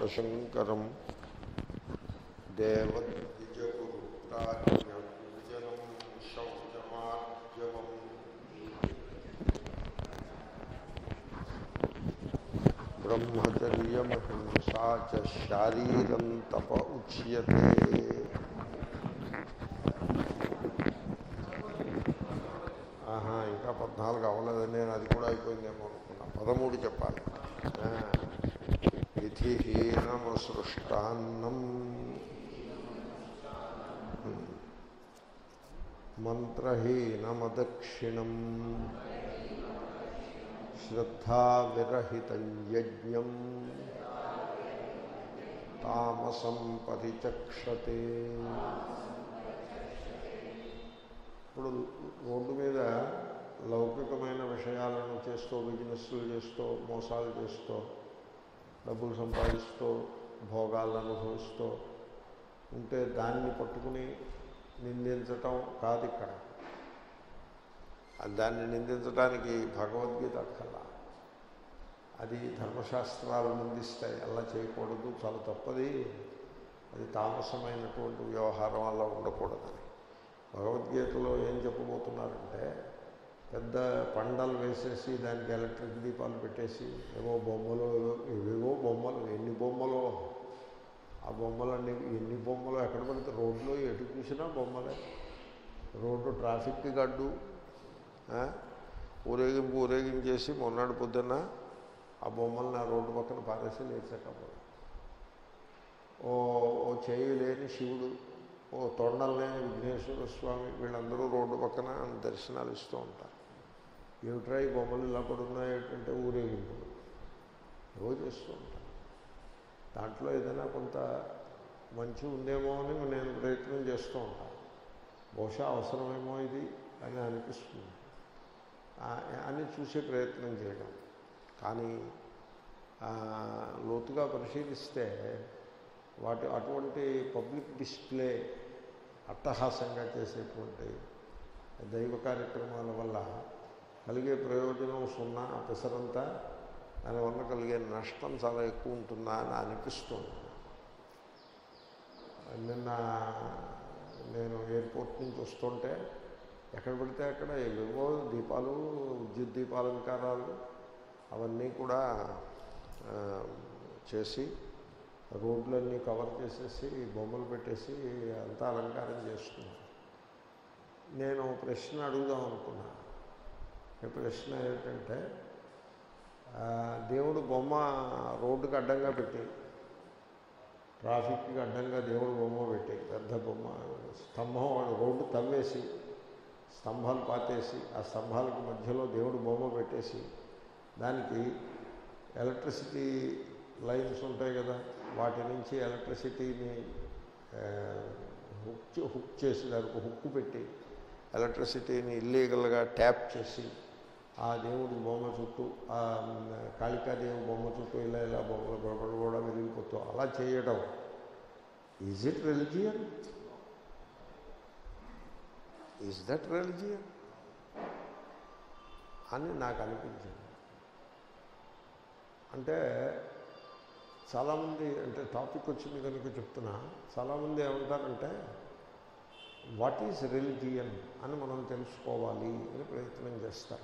లోకశంకరం దేవద్విజగురుప్రాజ్ఞం శౌచమార్జవం బ్రహ్మచర్యమహింసా చ శారీరం తప ఉచ్యతే ఆహా ఇంకా పద్నాలుగు అవ్వలేదని నేను అది కూడా అయిపోయిందేమో అనుకున్నా పదమూడు చెప్పాలి విధిహీనమసృష్టాన్నం మంత్రహీనమదక్షిణం శ్రద్ధావిరహితం యజ్ఞం తామసం పరిచక్షతే ఇప్పుడు రోడ్డు మీద లౌకికమైన విషయాలను చేస్తూ బిజినెస్లు చేస్తూ మోసాలు చేస్తూ డబ్బులు సంపాదిస్తూ భోగాలను అనుభవిస్తూ ఉంటే దాన్ని పట్టుకుని నిందించటం కాదు ఇక్కడ దాన్ని నిందించడానికి భగవద్గీత అక్కర్లా అది ధర్మశాస్త్రాలు నిందిస్తాయి అలా చేయకూడదు చాలా తప్పది అది తామసమైనటువంటి వ్యవహారం అలా ఉండకూడదని భగవద్గీతలో ఏం చెప్పబోతున్నారంటే పెద్ద పండలు వేసేసి దానికి ఎలక్ట్రిక్ దీపాలు పెట్టేసి ఏవో బొమ్మలు ఏవేవో బొమ్మలు ఎన్ని బొమ్మలో ఆ బొమ్మలన్నీ ఎన్ని బొమ్మలు ఎక్కడ పడితే రోడ్లో ఎటు చూసినా బొమ్మలే రోడ్డు ట్రాఫిక్ గడ్డు ఊరేగింపు ఊరేగించేసి మొన్నటి పొద్దున్న ఆ బొమ్మల్ని ఆ రోడ్డు పక్కన పారేసి లేచకపోయి ఓ ఓ చేయి లేని శివుడు ఓ తొండలు లేని విఘ్నేశ్వర స్వామి వీళ్ళందరూ రోడ్డు పక్కన దర్శనాలు ఇస్తూ ఉంటారు ఏమిట్రా ఈ బొమ్మలు ఇలా పడున్నాయి ఏంటంటే ఊరేగింపులు ఏవో చేస్తూ ఉంటారు దాంట్లో ఏదైనా కొంత మంచి ఉందేమో అని నేను ప్రయత్నం చేస్తూ ఉంటాను బహుశా అవసరమేమో ఇది అని అనిపిస్తుంది అని చూసే ప్రయత్నం చేయడం కానీ లోతుగా పరిశీలిస్తే వాటి అటువంటి పబ్లిక్ డిస్ప్లే అట్టహాసంగా చేసేటువంటి దైవ కార్యక్రమాల వల్ల కలిగే ప్రయోజనం సున్నా పెసరంతా దానివల్ల కలిగే నష్టం చాలా ఎక్కువ ఉంటుందా అని అనిపిస్తుంది నిన్న నేను ఎయిర్పోర్ట్ నుంచి వస్తుంటే ఎక్కడ పడితే అక్కడ ఏవేవో దీపాలు విద్యుత్ దీపాలంకారాలు అవన్నీ కూడా చేసి రోడ్లన్నీ కవర్ చేసేసి బొమ్మలు పెట్టేసి అంతా అలంకారం చేస్తున్నారు నేను ప్రశ్న అడుగుదాం అనుకున్నా ప్రశ్న ఏంటంటే దేవుడు బొమ్మ రోడ్డుకి అడ్డంగా పెట్టి ట్రాఫిక్కి అడ్డంగా దేవుడు బొమ్మ పెట్టి పెద్ద బొమ్మ స్తంభం వాడు రోడ్డు తవ్వేసి స్తంభాలు పాతేసి ఆ స్తంభాలకు మధ్యలో దేవుడు బొమ్మ పెట్టేసి దానికి ఎలక్ట్రిసిటీ లైన్స్ ఉంటాయి కదా వాటి నుంచి ఎలక్ట్రిసిటీని హుక్ హుక్ చేసి దానికి హుక్కు పెట్టి ఎలక్ట్రిసిటీని ఇల్లీగల్గా ట్యాప్ చేసి ఆ దేవుడి బొమ్మ చుట్టూ ఆ కాళికాదేవి బొమ్మ చుట్టూ ఇలా ఇలా బొమ్మలు గొడవలు కూడా వెలిగిపోతూ అలా చేయడం is it religion is that religion అని నాకు అనిపించింది అంటే చాలామంది అంటే టాపిక్ వచ్చింది కనుక చెప్తున్నా చాలామంది ఏమంటారంటే వాట్ ఈజ్ రిలిజియన్ అని మనం తెలుసుకోవాలి అని ప్రయత్నం చేస్తారు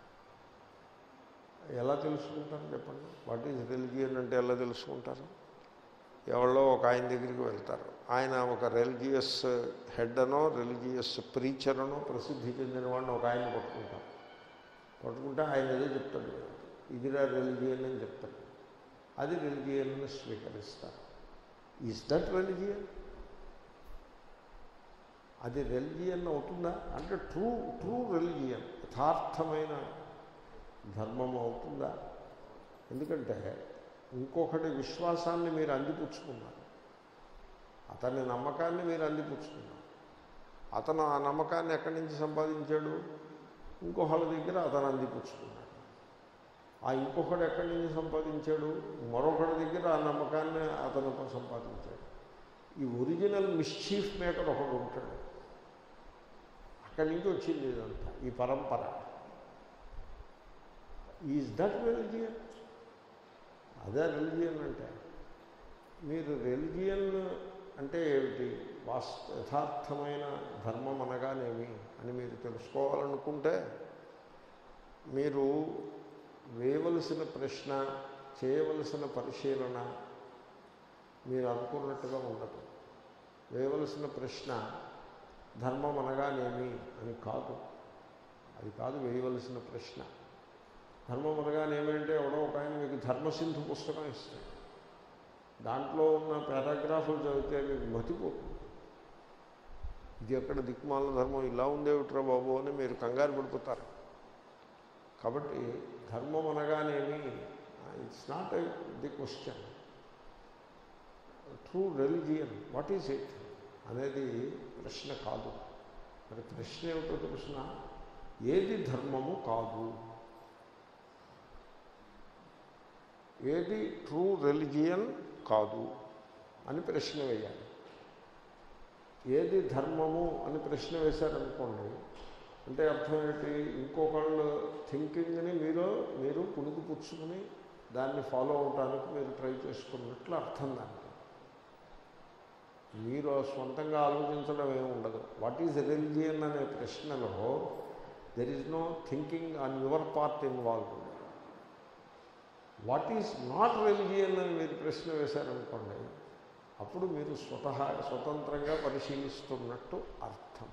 ఎలా తెలుసుకుంటారు చెప్పండి వాట్ ఈజ్ రిలిజియన్ అంటే ఎలా తెలుసుకుంటారు ఎవరో ఒక ఆయన దగ్గరికి వెళ్తారు ఆయన ఒక రిలిజియస్ హెడ్ అనో రిలిజియస్ ప్రీచర్ అనో ప్రసిద్ధి చెందిన వాడిని ఒక ఆయన పట్టుకుంటారు పట్టుకుంటే ఆయన ఏదో చెప్తాడు ఇదిరా రిలిజియన్ అని చెప్తాడు అది రిలిజియన్ స్వీకరిస్తారు ఈజ్ దట్ రిలిజియన్ అది రిలిజియన్ అవుతుందా అంటే ట్రూ ట్రూ రిలిజియన్ యథార్థమైన ధర్మం అవుతుందా ఎందుకంటే ఇంకొకటి విశ్వాసాన్ని మీరు అందిపుచ్చుకున్నారు అతని నమ్మకాన్ని మీరు అందిపుచ్చుకున్నారు అతను ఆ నమ్మకాన్ని ఎక్కడి నుంచి సంపాదించాడు ఇంకొకళ్ళ దగ్గర అతను అందిపుచ్చుకున్నాడు ఆ ఇంకొకడు ఎక్కడి నుంచి సంపాదించాడు మరొకటి దగ్గర ఆ నమ్మకాన్ని అతను సంపాదించాడు ఈ ఒరిజినల్ మిస్చీఫ్ మేకర్ ఒకడు ఉంటాడు అక్కడి నుంచి వచ్చింది ఇదంతా ఈ పరంపర ఈజ్ దట్ రిలిజియన్ అదే రిలిజియన్ అంటే మీరు రెలిజియన్ అంటే ఏమిటి వాస్త యథార్థమైన ధర్మం అనగానేమి అని మీరు తెలుసుకోవాలనుకుంటే మీరు వేయవలసిన ప్రశ్న చేయవలసిన పరిశీలన మీరు అనుకున్నట్టుగా ఉండదు వేయవలసిన ప్రశ్న ధర్మం అనగానేమి అని కాదు అది కాదు వేయవలసిన ప్రశ్న ధర్మం అనగానేమంటే ఎవడో ఒక ఆయన మీకు ధర్మసింధు పుస్తకం ఇస్తాడు దాంట్లో ఉన్న పారాగ్రాఫ్లు చదివితే మీకు మతిపోతుంది ఇది ఎక్కడ దిక్మాల ధర్మం ఇలా ఉందేమిట్రా బాబు అని మీరు కంగారు పడిపోతారు కాబట్టి ధర్మం అనగానేమి it's not the question true religion what is it అనేది ప్రశ్న కాదు మరి ప్రశ్న ఏమిటో ప్రశ్న ఏది ధర్మము కాదు ఏది ట్రూ రెలిజియన్ కాదు అని ప్రశ్న వేయాలి ఏది ధర్మము అని ప్రశ్న వేశారనుకోండి అంటే అర్థం ఏంటి ఇంకొకళ్ళు థింకింగ్ని మీరు మీరు పుణుకు పుచ్చుకుని దాన్ని ఫాలో అవడానికి మీరు ట్రై చేసుకున్నట్లు అర్థం దానికి మీరు సొంతంగా ఆలోచించడం ఏమి ఉండదు వాట్ ఈజ్ రిలిజియన్ అనే ప్రశ్నలో there is no thinking on your part involve what is not religion అని మీరు ప్రశ్న వేశారనుకోండి అప్పుడు మీరు స్వతహా స్వతంత్రంగా పరిశీలిస్తున్నట్టు అర్థం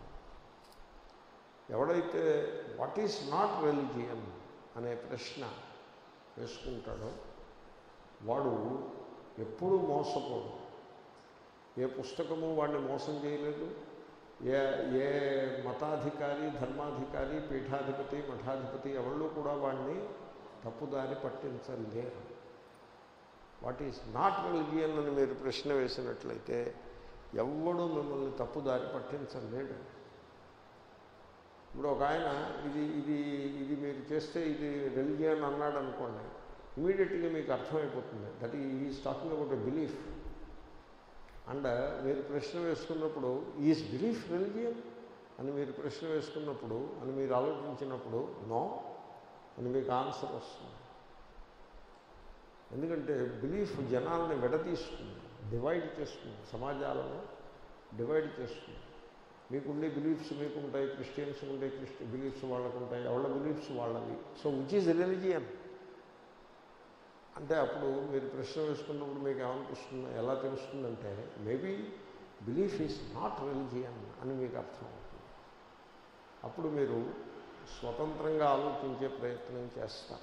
ఎవడైతే వాట్ ఈజ్ నాట్ రిలిజియన్ అనే ప్రశ్న వేసుకుంటాడో వాడు ఎప్పుడూ మోసపోడు ఏ పుస్తకము వాడిని మోసం చేయలేదు ఏ ఏ మతాధికారి ధర్మాధికారి పీఠాధిపతి మఠాధిపతి ఎవళ్ళు కూడా వాడిని తప్పుదారి పట్టించలేరు వాట్ ఈస్ నాట్ రిలిజియన్ అని మీరు ప్రశ్న వేసినట్లయితే ఎవ్వడూ మిమ్మల్ని తప్పుదారి పట్టించలేడు ఇప్పుడు ఒక ఆయన ఇది ఇది ఇది మీరు చేస్తే ఇది రిలిజియన్ అన్నాడు అనుకోండి ఇమీడియట్గా మీకు అర్థమైపోతుంది that is talking about a belief and మీరు ప్రశ్న వేసుకున్నప్పుడు ఈజ్ బిలీఫ్ రిలిజియన్ అని మీరు ప్రశ్న వేసుకున్నప్పుడు అని మీరు ఆలోచించినప్పుడు నో అని మీకు ఆన్సర్ వస్తుంది ఎందుకంటే బిలీఫ్ జనాల్ని విడదీస్తుంది డివైడ్ చేస్తుంది సమాజాలను డివైడ్ చేస్తుంది మీకుండే బిలీఫ్స్ మీకు ఉంటాయి క్రిస్టియన్స్ ఉండే క్రిస్టి బిలీఫ్స్ వాళ్ళకు ఉంటాయి ఎవళ్ళ బిలీఫ్స్ వాళ్ళవి సో విచ్ ఈజ్ రిలిజియన్ అంటే అప్పుడు మీరు ప్రశ్న వేసుకున్నప్పుడు మీకు ఏమనిపిస్తుంది ఎలా తెలుస్తుందంటే maybe belief is not religion అని మీకు అర్థం అవుతుంది అప్పుడు మీరు స్వతంత్రంగా ఆలోచించే ప్రయత్నం చేస్తారు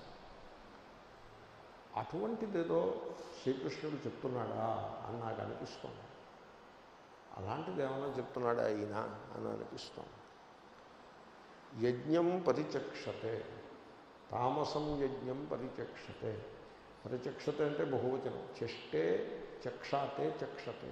అటువంటిదేదో శ్రీకృష్ణుడు చెప్తున్నాడా అని నాకు అనిపిస్తుంది అలాంటిది ఏమైనా చెప్తున్నాడా అయినా అని అనిపిస్తుంది యజ్ఞం పరిచక్షతే తామసం యజ్ఞం పరిచక్షతే పరిచక్షతే అంటే బహువచనం చెష్టే చక్షాతే చక్షతే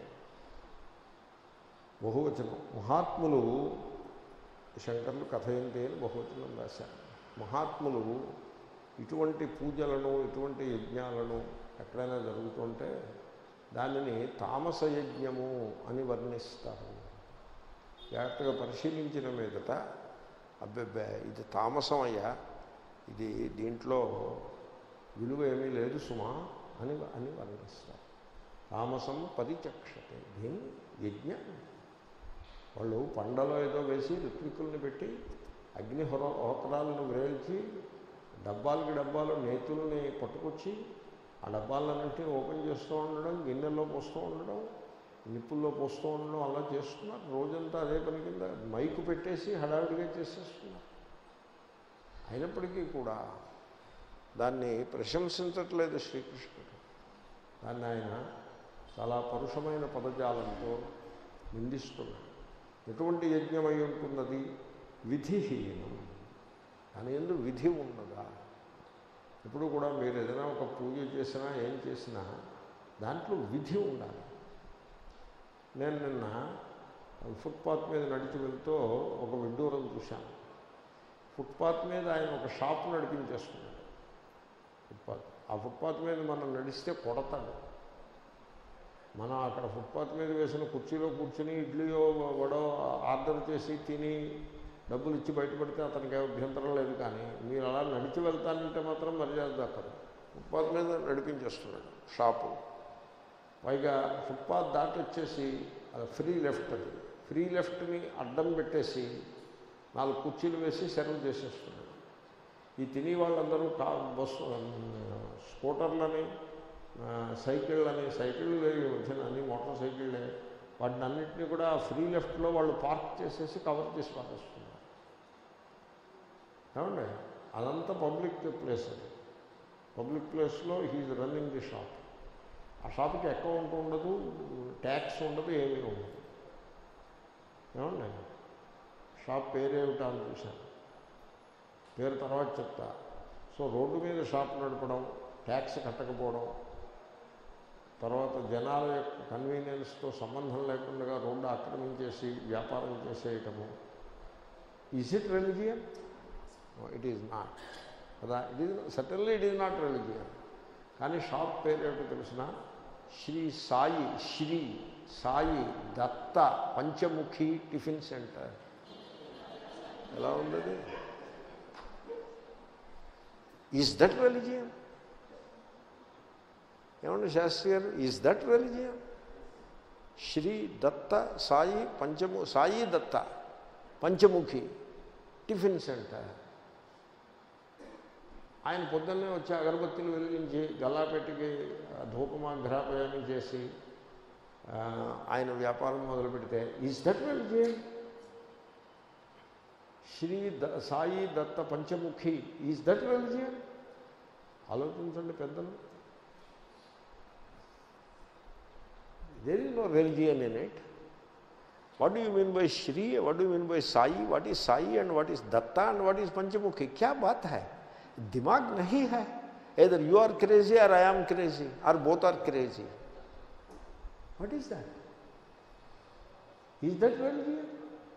బహువచనం మహాత్ములు శంకర్లు కథయంతే అని బహువచనం రాశారు మహాత్ములు ఇటువంటి పూజలను ఇటువంటి యజ్ఞాలను ఎక్కడైనా జరుగుతుంటే దానిని తామస యజ్ఞము అని వర్ణిస్తారు జాగ్రత్తగా పరిశీలించిన మీదట అబ్బెబ్బే ఇది తామసం అయ్యా ఇది దీంట్లో విలువ ఏమీ లేదు సుమా అని అని వర్ణిస్తారు తామసం పరిచక్షతే దీన్ని యజ్ఞం వాళ్ళు పండలో ఏదో వేసి ఋత్వికుల్ని పెట్టి అగ్నిహొర హోత్రాలను వేల్చి డబ్బాలకి డబ్బాలు నేతుల్ని పట్టుకొచ్చి ఆ డబ్బాలన్నింటినీ ఓపెన్ చేస్తూ ఉండడం గిన్నెల్లో పోస్తూ ఉండడం నిప్పుల్లో పోస్తూ ఉండడం అలా చేస్తున్నారు రోజంతా అదే పని కింద మైకు పెట్టేసి హడావిడిగా చేసేస్తున్నారు అయినప్పటికీ కూడా దాన్ని ప్రశంసించట్లేదు శ్రీకృష్ణుడు దాన్ని ఆయన చాలా పరుషమైన పదజాలంతో నిందిస్తున్నాడు ఎటువంటి యజ్ఞమై ఉంటున్నది విధిహీనం దాని ఎందు విధి ఉన్నదా ఇప్పుడు కూడా మీరు ఏదైనా ఒక పూజ చేసినా ఏం చేసినా దాంట్లో విధి ఉండాలి నేను నిన్న ఫుట్పాత్ మీద నడిచి వెళ్తూ ఒక విడ్డూరం చూశాను ఫుట్పాత్ మీద ఆయన ఒక షాప్ నడిపించేస్తున్నాడు ఫుట్పాత్ ఆ ఫుట్పాత్ మీద మనం నడిస్తే కొడతాడు మనం అక్కడ ఫుట్పాత్ మీద వేసిన కుర్చీలో కూర్చుని ఇడ్లీయో వడో ఆర్డర్ చేసి తిని డబ్బులు ఇచ్చి బయటపడితే అతనికి అభ్యంతరం లేదు కానీ మీరు అలా నడిచి వెళ్తానంటే మాత్రం మర్యాద దక్కదు ఫుట్పాత్ మీద నడిపించేస్తున్నాడు షాపు పైగా ఫుట్పాత్ దాటి వచ్చేసి అది ఫ్రీ లెఫ్ట్ అది ఫ్రీ లెఫ్ట్ని అడ్డం పెట్టేసి నాలుగు కుర్చీలు వేసి సర్వ్ చేసేస్తున్నాడు ఈ తిని వాళ్ళందరూ కా బస్సు స్కూటర్లని ఆ, సైకిళ్ళని సైకిళ్ళు లేవు ఈ మధ్యన అన్ని మోటార్ సైకిళ్ళే వాటిని అన్నింటినీ కూడా ఫ్రీ లెఫ్ట్లో వాళ్ళు పార్క్ చేసేసి కవర్ చేసి పారేస్తున్నారు ఏమండి అదంతా పబ్లిక్ ప్లేస్ అది పబ్లిక్ ప్లేస్లో హీజ్ రన్నింగ్ ది షాప్ ఆ షాప్కి అకౌంట్ ఉండదు ట్యాక్స్ ఉండదు ఏమీ ఉండదు ఏమండి షాప్ పేరేమిటా అని చూశాను పేరు తర్వాత చెప్తా సో రోడ్డు మీద షాప్ నడపడం ట్యాక్స్ కట్టకపోవడం తర్వాత జనాల యొక్క కన్వీనియన్స్తో సంబంధం లేకుండా రోడ్డు ఆక్రమించేసి వ్యాపారం చేసేయటము is it religion it is not కదా it is suddenly it is not religion కానీ షాప్ పేరు ఏమిటో తెలిసిన శ్రీ సాయి శ్రీ సాయి దత్త పంచముఖి టిఫిన్ సెంటర్ ఎలా ఉండదు ఈజ్ దట్ రెలిజియన్ ఏమండి Shastri garu is that religion Shri Datta Sai పంచము సాయి దత్త పంచముఖి టిఫిన్ సెంటర్ ఆయన పొద్దున్నే వచ్చి అగరబత్తులు వెలిగించి గల్లాపెట్టికి ధూపమాఘ్రాపయాన్ని చేసి ఆ, ఆయన వ్యాపారం మొదలు పెడితే is that religion Shri the Sai Datta Panchamukhi is that religion ఆలోచించండి పెద్దలు there is no religion in it what you mean by Shri what you mean by Sai what is Sai and what is Datta and what is Panchamukhi क्या बात है दिमाग नहीं है either you are crazy or I am crazy or both are crazy what is that is that religion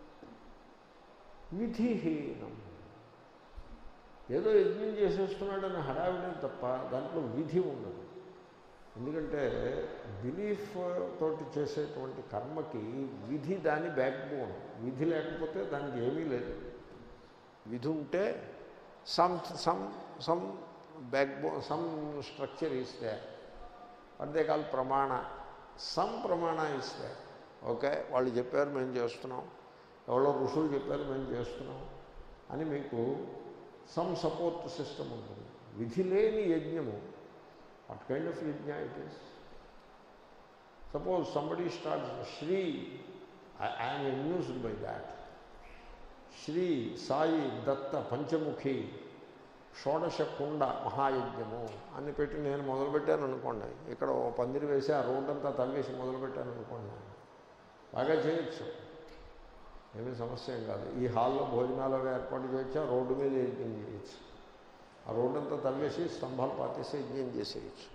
విధిహీనం ఏదో యజ్ఞం చేసేస్తున్నాడని హడావిడే తప్ప దాంట్లో విధి ఉండదు ఎందుకంటే బిలీఫ్ తోటి చేసేటువంటి కర్మకి విధి దాని బ్యాక్ బోన్ విధి లేకపోతే దానికి ఏమీ లేదు విధి ఉంటే some some some backbone some structure ఇస్తే అదే కాదు ప్రమాణ సమ్ ప్రమాణ ఇస్తే ఓకే వాళ్ళు చెప్పారు మేము చేస్తున్నాం ఎవరో ఋషులు చెప్పారు మేము చేస్తున్నాం అని మీకు సమ్ సపోర్ట్ సిస్టమ్ ఉంటుంది విధి లేని యజ్ఞము what kind of yajna it is suppose somebody start Shri I'm amused by that Shri Sai Datta పంచముఖి షోడశ కుండ మహాయజ్ఞము అని పెట్టి నేను మొదలుపెట్టాను అనుకోండి ఇక్కడ ఓ పందిరి వేసి ఆ రోడ్డంతా తవ్వేసి మొదలుపెట్టాను అనుకోండి బాగా చేయొచ్చు ఏమీ సమస్య ఏం కాదు ఈ హాల్లో భోజనాలు అవి ఏర్పాటు చేయొచ్చు ఆ రోడ్డు మీద యజ్ఞం చేయొచ్చు ఆ రోడ్డంతా తవ్వేసి స్తంభాలు పాతేసి యజ్ఞం చేసేయచ్చు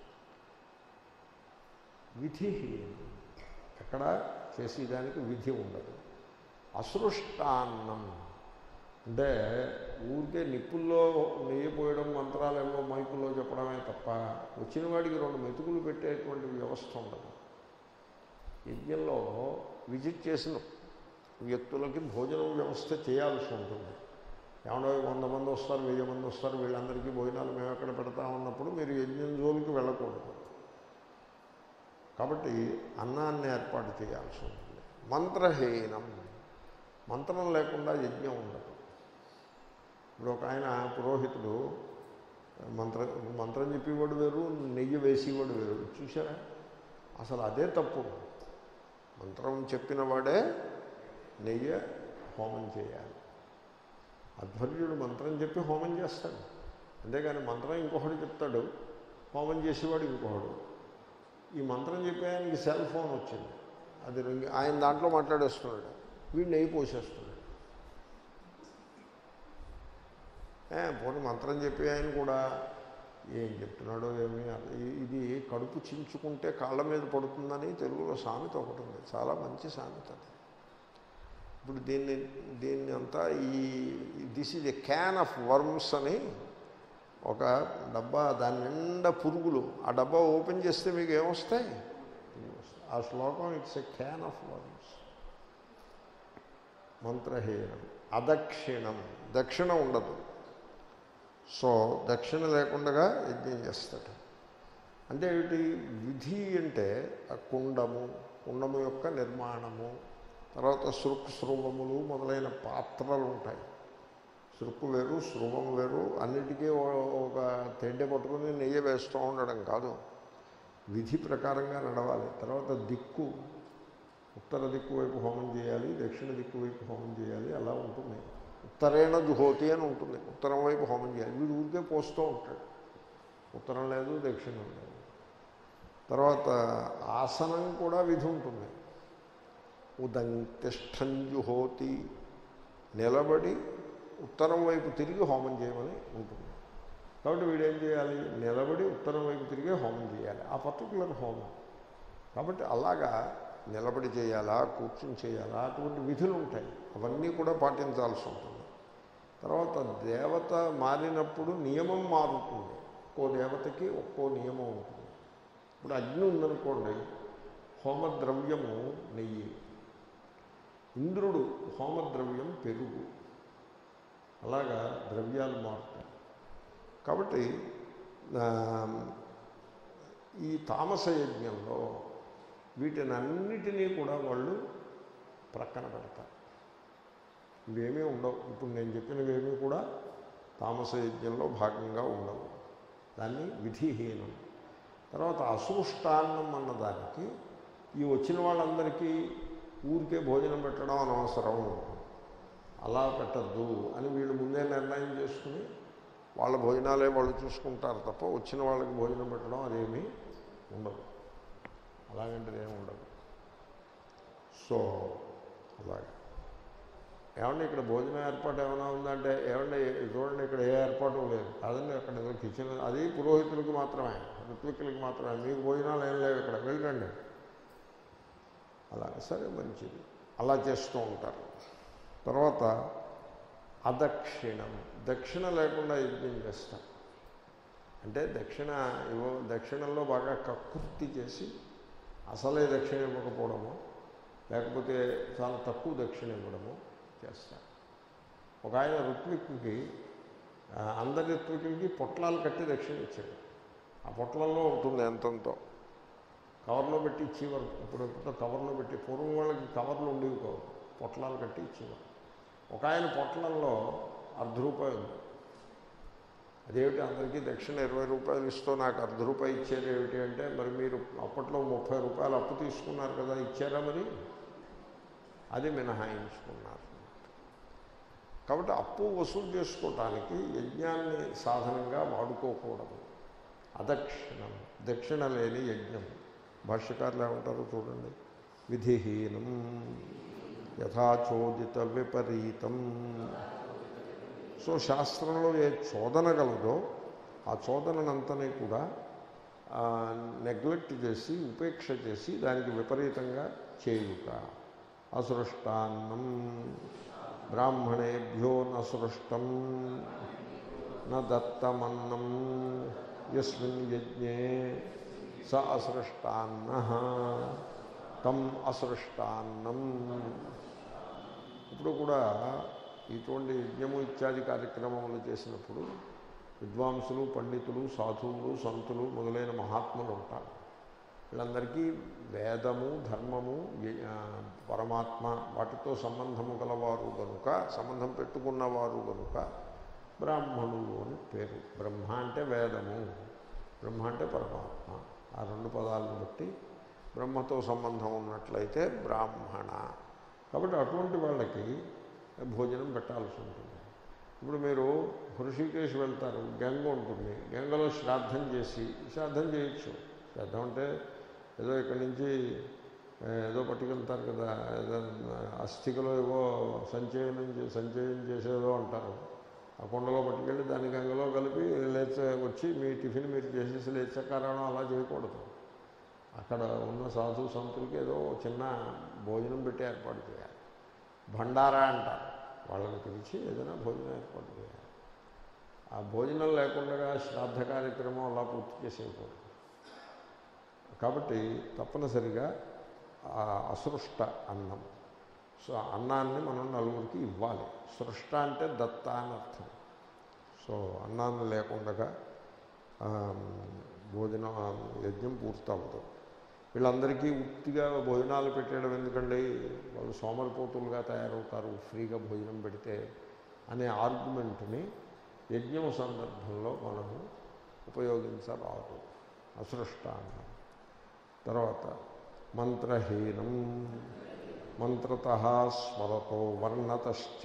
విధి ఎక్కడ చేసేదానికి విధి ఉండదు అసృష్టాన్నం అంటే ఊరికే నిప్పుల్లో నెయ్యి పోయడం మంత్రాలేమో మైకుల్లో చెప్పడమే తప్ప వచ్చిన వాడికి రెండు మెతుకులు పెట్టేటువంటి వ్యవస్థ ఉండదు యజ్ఞంలో విజిట్ చేసిన వ్యక్తులకి భోజనం వ్యవస్థ చేయాల్సి ఉంటుంది ఏమన్నా వంద మంది వస్తారు వెయ్యి మంది వస్తారు వీళ్ళందరికీ భోజనాలు మేము ఎక్కడ పెడతామన్నప్పుడు మీరు యజ్ఞం జోలికి వెళ్ళకూడదు కాబట్టి అన్నాన్ని ఏర్పాటు చేయాల్సి ఉంటుంది మంత్రహీనం మంత్రం లేకుండా యజ్ఞం ఉండదు ఇప్పుడు ఒక ఆయన పురోహితుడు మంత్ర మంత్రం చెప్పేవాడు వేరు నెయ్యి వేసేవాడు వేరు చూసారా అసలు అదే తప్పు మంత్రం చెప్పిన వాడే నెయ్యి హోమం చేయాలి అధ్వర్యుడు మంత్రం చెప్పి హోమం చేస్తాడు అంతేగాని మంత్రం ఇంకొకటి చెప్తాడు హోమం చేసేవాడు ఇంకొకడు ఈ మంత్రం చెప్పే ఆయనకి సెల్ ఫోన్ వచ్చింది అది రింగి ఆయన దాంట్లో మాట్లాడేస్తున్నాడు వీడు నెయ్యి పోసేస్తున్నాడు ఏ, పోనీ మంత్రం చెప్పి ఆయన కూడా ఏం చెప్తున్నాడో ఏమి అర్థం- ఇ- ఇది కడుపు చించుకుంటే కాళ్ళ మీద పడుతుందని తెలుగులో సామెత ఒకటి ఉంది చాలా మంచి సామెత అది ఇప్పుడు దీన్ని దీన్ని అంతా ఈ this is a can of worms అని ఒక డబ్బా దాని నిండా పురుగులు ఆ డబ్బా ఓపెన్ చేస్తే మీకు ఏమొస్తాయి ఆ శ్లోకం it's a can of worms మంత్రహీనం అదక్షిణం దక్షిణ ఉండదు సో దక్షిణ లేకుండా యజ్ఞం చేస్తాడు అంటే ఏమిటి విధి అంటే ఆ కుండము కుండము యొక్క నిర్మాణము తర్వాత సృక్ స్రవములు మొదలైన పాత్రలు ఉంటాయి సృక్కు వేరు స్రవం వేరు అన్నిటికీ ఓ- ఒక తెండె పట్టుకుని నెయ్యి వేస్తూ ఉండడం కాదు విధి ప్రకారంగా నడవాలి తర్వాత దిక్కు ఉత్తర దిక్కు వైపు హోమం చేయాలి దక్షిణ దిక్కు వైపు హోమం చేయాలి అలా ఉంటుంది ఉత్తరేణ జుహోతి అని ఉంటుంది ఉత్తరం వైపు హోమం చేయాలి వీడు ఊరికే పోస్తూ ఉంటాడు ఉత్తరం లేదు దక్షిణం లేదు తర్వాత ఆసనం కూడా విధి ఉంటుంది ఉదంతిష్టంజుహోతి నిలబడి ఉత్తరం వైపు తిరిగి హోమం చేయమని ఉంటుంది కాబట్టి వీడేం చేయాలి నిలబడి ఉత్తరం వైపు తిరిగి హోమం చేయాలి ఆ పర్టికులర్ హోమం కాబట్టి అలాగా నిలబడి చేయాలా కూర్చుని చేయాలా అటువంటి విధులు ఉంటాయి అవన్నీ కూడా పాటించాల్సి ఉంటుంది తర్వాత దేవత మారినప్పుడు నియమం మారుతుంది ఒక్కో దేవతకి ఒక్కో నియమం ఉంటుంది ఇప్పుడు అగ్ని ఉందనుకోండి హోమద్రవ్యము నెయ్యి ఇంద్రుడు హోమద్రవ్యం పెరుగు అలాగా ద్రవ్యాలు మారుతాయి కాబట్టి ఆ, ఈ తామస యజ్ఞంలో వీటినన్నిటినీ కూడా వాళ్ళు ప్రక్కన పెడతారు ఇవేమీ ఉండవు ఇప్పుడు నేను చెప్పినవేమీ కూడా తామస యజ్ఞంలో భాగంగా ఉండవు దాన్ని విధిహీనం తర్వాత అసృష్టాన్నం అన్నదానికి ఈ వచ్చిన వాళ్ళందరికీ ఊరికే భోజనం పెట్టడం అనవసరం అలా పెట్టద్దు అని వీళ్ళు ముందే నిర్ణయం చేసుకుని వాళ్ళ భోజనాలే వాళ్ళు చూసుకుంటారు తప్ప వచ్చిన వాళ్ళకి భోజనం పెట్టడం అదేమీ ఉండదు అలాగంటే ఏమి ఉండదు సో అలాగే ఏమండి ఇక్కడ భోజనం ఏర్పాటు ఏమైనా ఉందంటే ఏమండి చూడండి ఇక్కడ ఏ ఏర్పాటు లేదు కాదండి అక్కడ ఏదో కిచెన్ అది పురోహితులకు మాత్రమే ఋత్వికులకి మాత్రమే మీకు భోజనాలు ఏం లేవు ఇక్కడ వెళ్ళండి అలాగే సరే మంచిది అలా చేస్తూ ఉంటారు తర్వాత అదక్షిణం దక్షిణ లేకుండా యజ్ఞం చేస్తారు అంటే దక్షిణ ఇవ్వ దక్షిణంలో బాగా కక్కుర్తి చేసి అసలే దక్షిణ ఇవ్వకపోవడము లేకపోతే చాలా తక్కువ దక్షిణ ఇవ్వడము చేస్తారు ఒక ఆయన ఋత్విక్కి ఆ, అందరి ఋత్వికులకి పొట్లాలు కట్టి దక్షిణ ఇచ్చాడు ఆ పొట్లలో ఉంటుంది ఎంతంతో కవర్లో పెట్టి ఇచ్చేవారు ఇప్పుడు ఎప్పుడో కవర్లో పెట్టి పూర్వం వాళ్ళకి కవర్లు ఉండేవి కావు పొట్లాలు కట్టి ఇచ్చేవారు ఒక ఆయన పొట్లంలో అర్ధ రూపాయి ఉంది అదేమిటి అందరికీ దక్షిణ ఇరవై రూపాయలు ఇస్తూ నాకు అర్ధ రూపాయి ఇచ్చారు ఏమిటి అంటే మరి మీరు అప్పట్లో ముప్పై రూపాయలు అప్పు తీసుకున్నారు కదా ఇచ్చారా మరి అది మినహాయించుకున్నారు కాబట్టి అప్పు వసూలు చేసుకోవటానికి యజ్ఞాన్ని సాధనంగా వాడుకోకూడదు అదక్షిణం దక్షిణ లేని యజ్ఞం భాష్యకారులు ఏమంటారు చూడండి విధిహీనం యథాచోదిత విపరీతం సో శాస్త్రంలో ఏ చోదన గలదో ఆ చోదనంతని కూడా నెగ్లెక్ట్ చేసి ఉపేక్ష చేసి దానికి విపరీతంగా చేయుట అసృష్టాన్నం బ్రాహ్మణేభ్యో నసృష్టం న దత్తమన్నం యస్మిన్ యజ్ఞే స అసృష్టాన్న తం అసృష్టాన్నం ఇప్పుడు కూడా ఇటువంటి యజ్ఞము ఇత్యాది కార్యక్రమములు చేసినప్పుడు విద్వాంసులు పండితులు సాధువులు సంతులు మొదలైన మహాత్ములు ఉంటారు వీళ్ళందరికీ వేదము ధర్మము య- ఆ, పరమాత్మ వాటితో సంబంధము గలవారు కనుక సంబంధం పెట్టుకున్నవారు కనుక బ్రాహ్మణులు అని పేరు బ్రహ్మ అంటే వేదము బ్రహ్మ అంటే పరమాత్మ ఆ రెండు పదాలను బట్టి బ్రహ్మతో సంబంధం ఉన్నట్లయితే బ్రాహ్మణ కాబట్టి అటువంటి వాళ్ళకి భోజనం పెట్టాల్సి ఉంటుంది ఇప్పుడు మీరు హృషికేశ్ వెళ్తారు గంగ ఉంటుంది గంగలో శ్రాద్ధం చేసి శ్రాద్ధం చేయొచ్చు శ్రాద్ధం అంటే ఏదో ఇక్కడి నుంచి ఆ, ఏదో పట్టుకెళ్తారు కదా ఏదో అస్థికలో ఏవో సంచయనం చే- సంచయనం చేసేదో అంటారు ఆ కొండలో పట్టుకెళ్ళి దాన్ని గంగలో కలిపి లేచ వచ్చి మీ టిఫిన్ మీరు చేసేసి లేచకారణం అలా చేయకూడదు అక్కడ ఉన్న సాధు సంతులకి ఏదో చిన్న భోజనం పెట్టి ఏర్పాటు చేయాలి భండారా అంటారు వాళ్ళని పిలిచి ఏదైనా భోజనం ఏర్పాటు చేయాలి ఆ భోజనం లేకుండా శ్రాద్ధ కార్యక్రమం అలా పూర్తి చేసేయకూడదు కాబట్టి తప్పనిసరిగా ఆ అసృష్ట అన్నం సో అన్నాన్ని మనం నలుగురికి ఇవ్వాలి సృష్ట అంటే దత్త అని అర్థం సో అన్నాన్ని లేకుండా భోజనం ఆ యజ్ఞం పూర్తవదు వీళ్ళందరికీ ఉత్తిగా భోజనాలు పెట్టడం ఎందుకండి వాళ్ళు సోమరిపోతులుగా తయారవుతారు ఫ్రీగా భోజనం పెడితే అనే ఆర్గ్యుమెంట్ని యజ్ఞం సందర్భంలో మనము ఉపయోగించరాదు అసృష్ట అన్నారు తర్వాత మంత్రహీనం మంత్రత స్మరతో వర్ణతశ్చ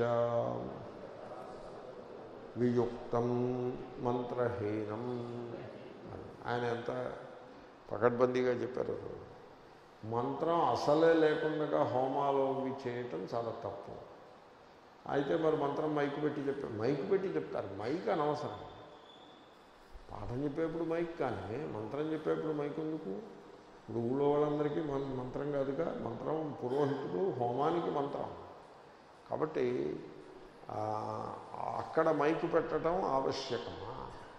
వియుక్తం మంత్రహీనం అని ఆయన ఎంత పకడ్బందీగా చెప్పారు మంత్రం అసలే లేకుండా హోమాలు అవి చేయటం చాలా తప్పు అయితే మరి మంత్రం మైకు పెట్టి చెప్పారు మైకు పెట్టి చెప్తారు మైక్ అనవసరం పాఠం చెప్పేప్పుడు మైక్ కానీ మంత్రం చెప్పేప్పుడు మైక్ ఎందుకు ఇప్పుడు ఊళ్ళో వాళ్ళందరికీ మన మంత్రం కాదుగా మంత్రం పురోహితుడు హోమానికి మంత్రం కాబట్టి ఆ, అక్కడ మైకు పెట్టడం ఆవశ్యకమా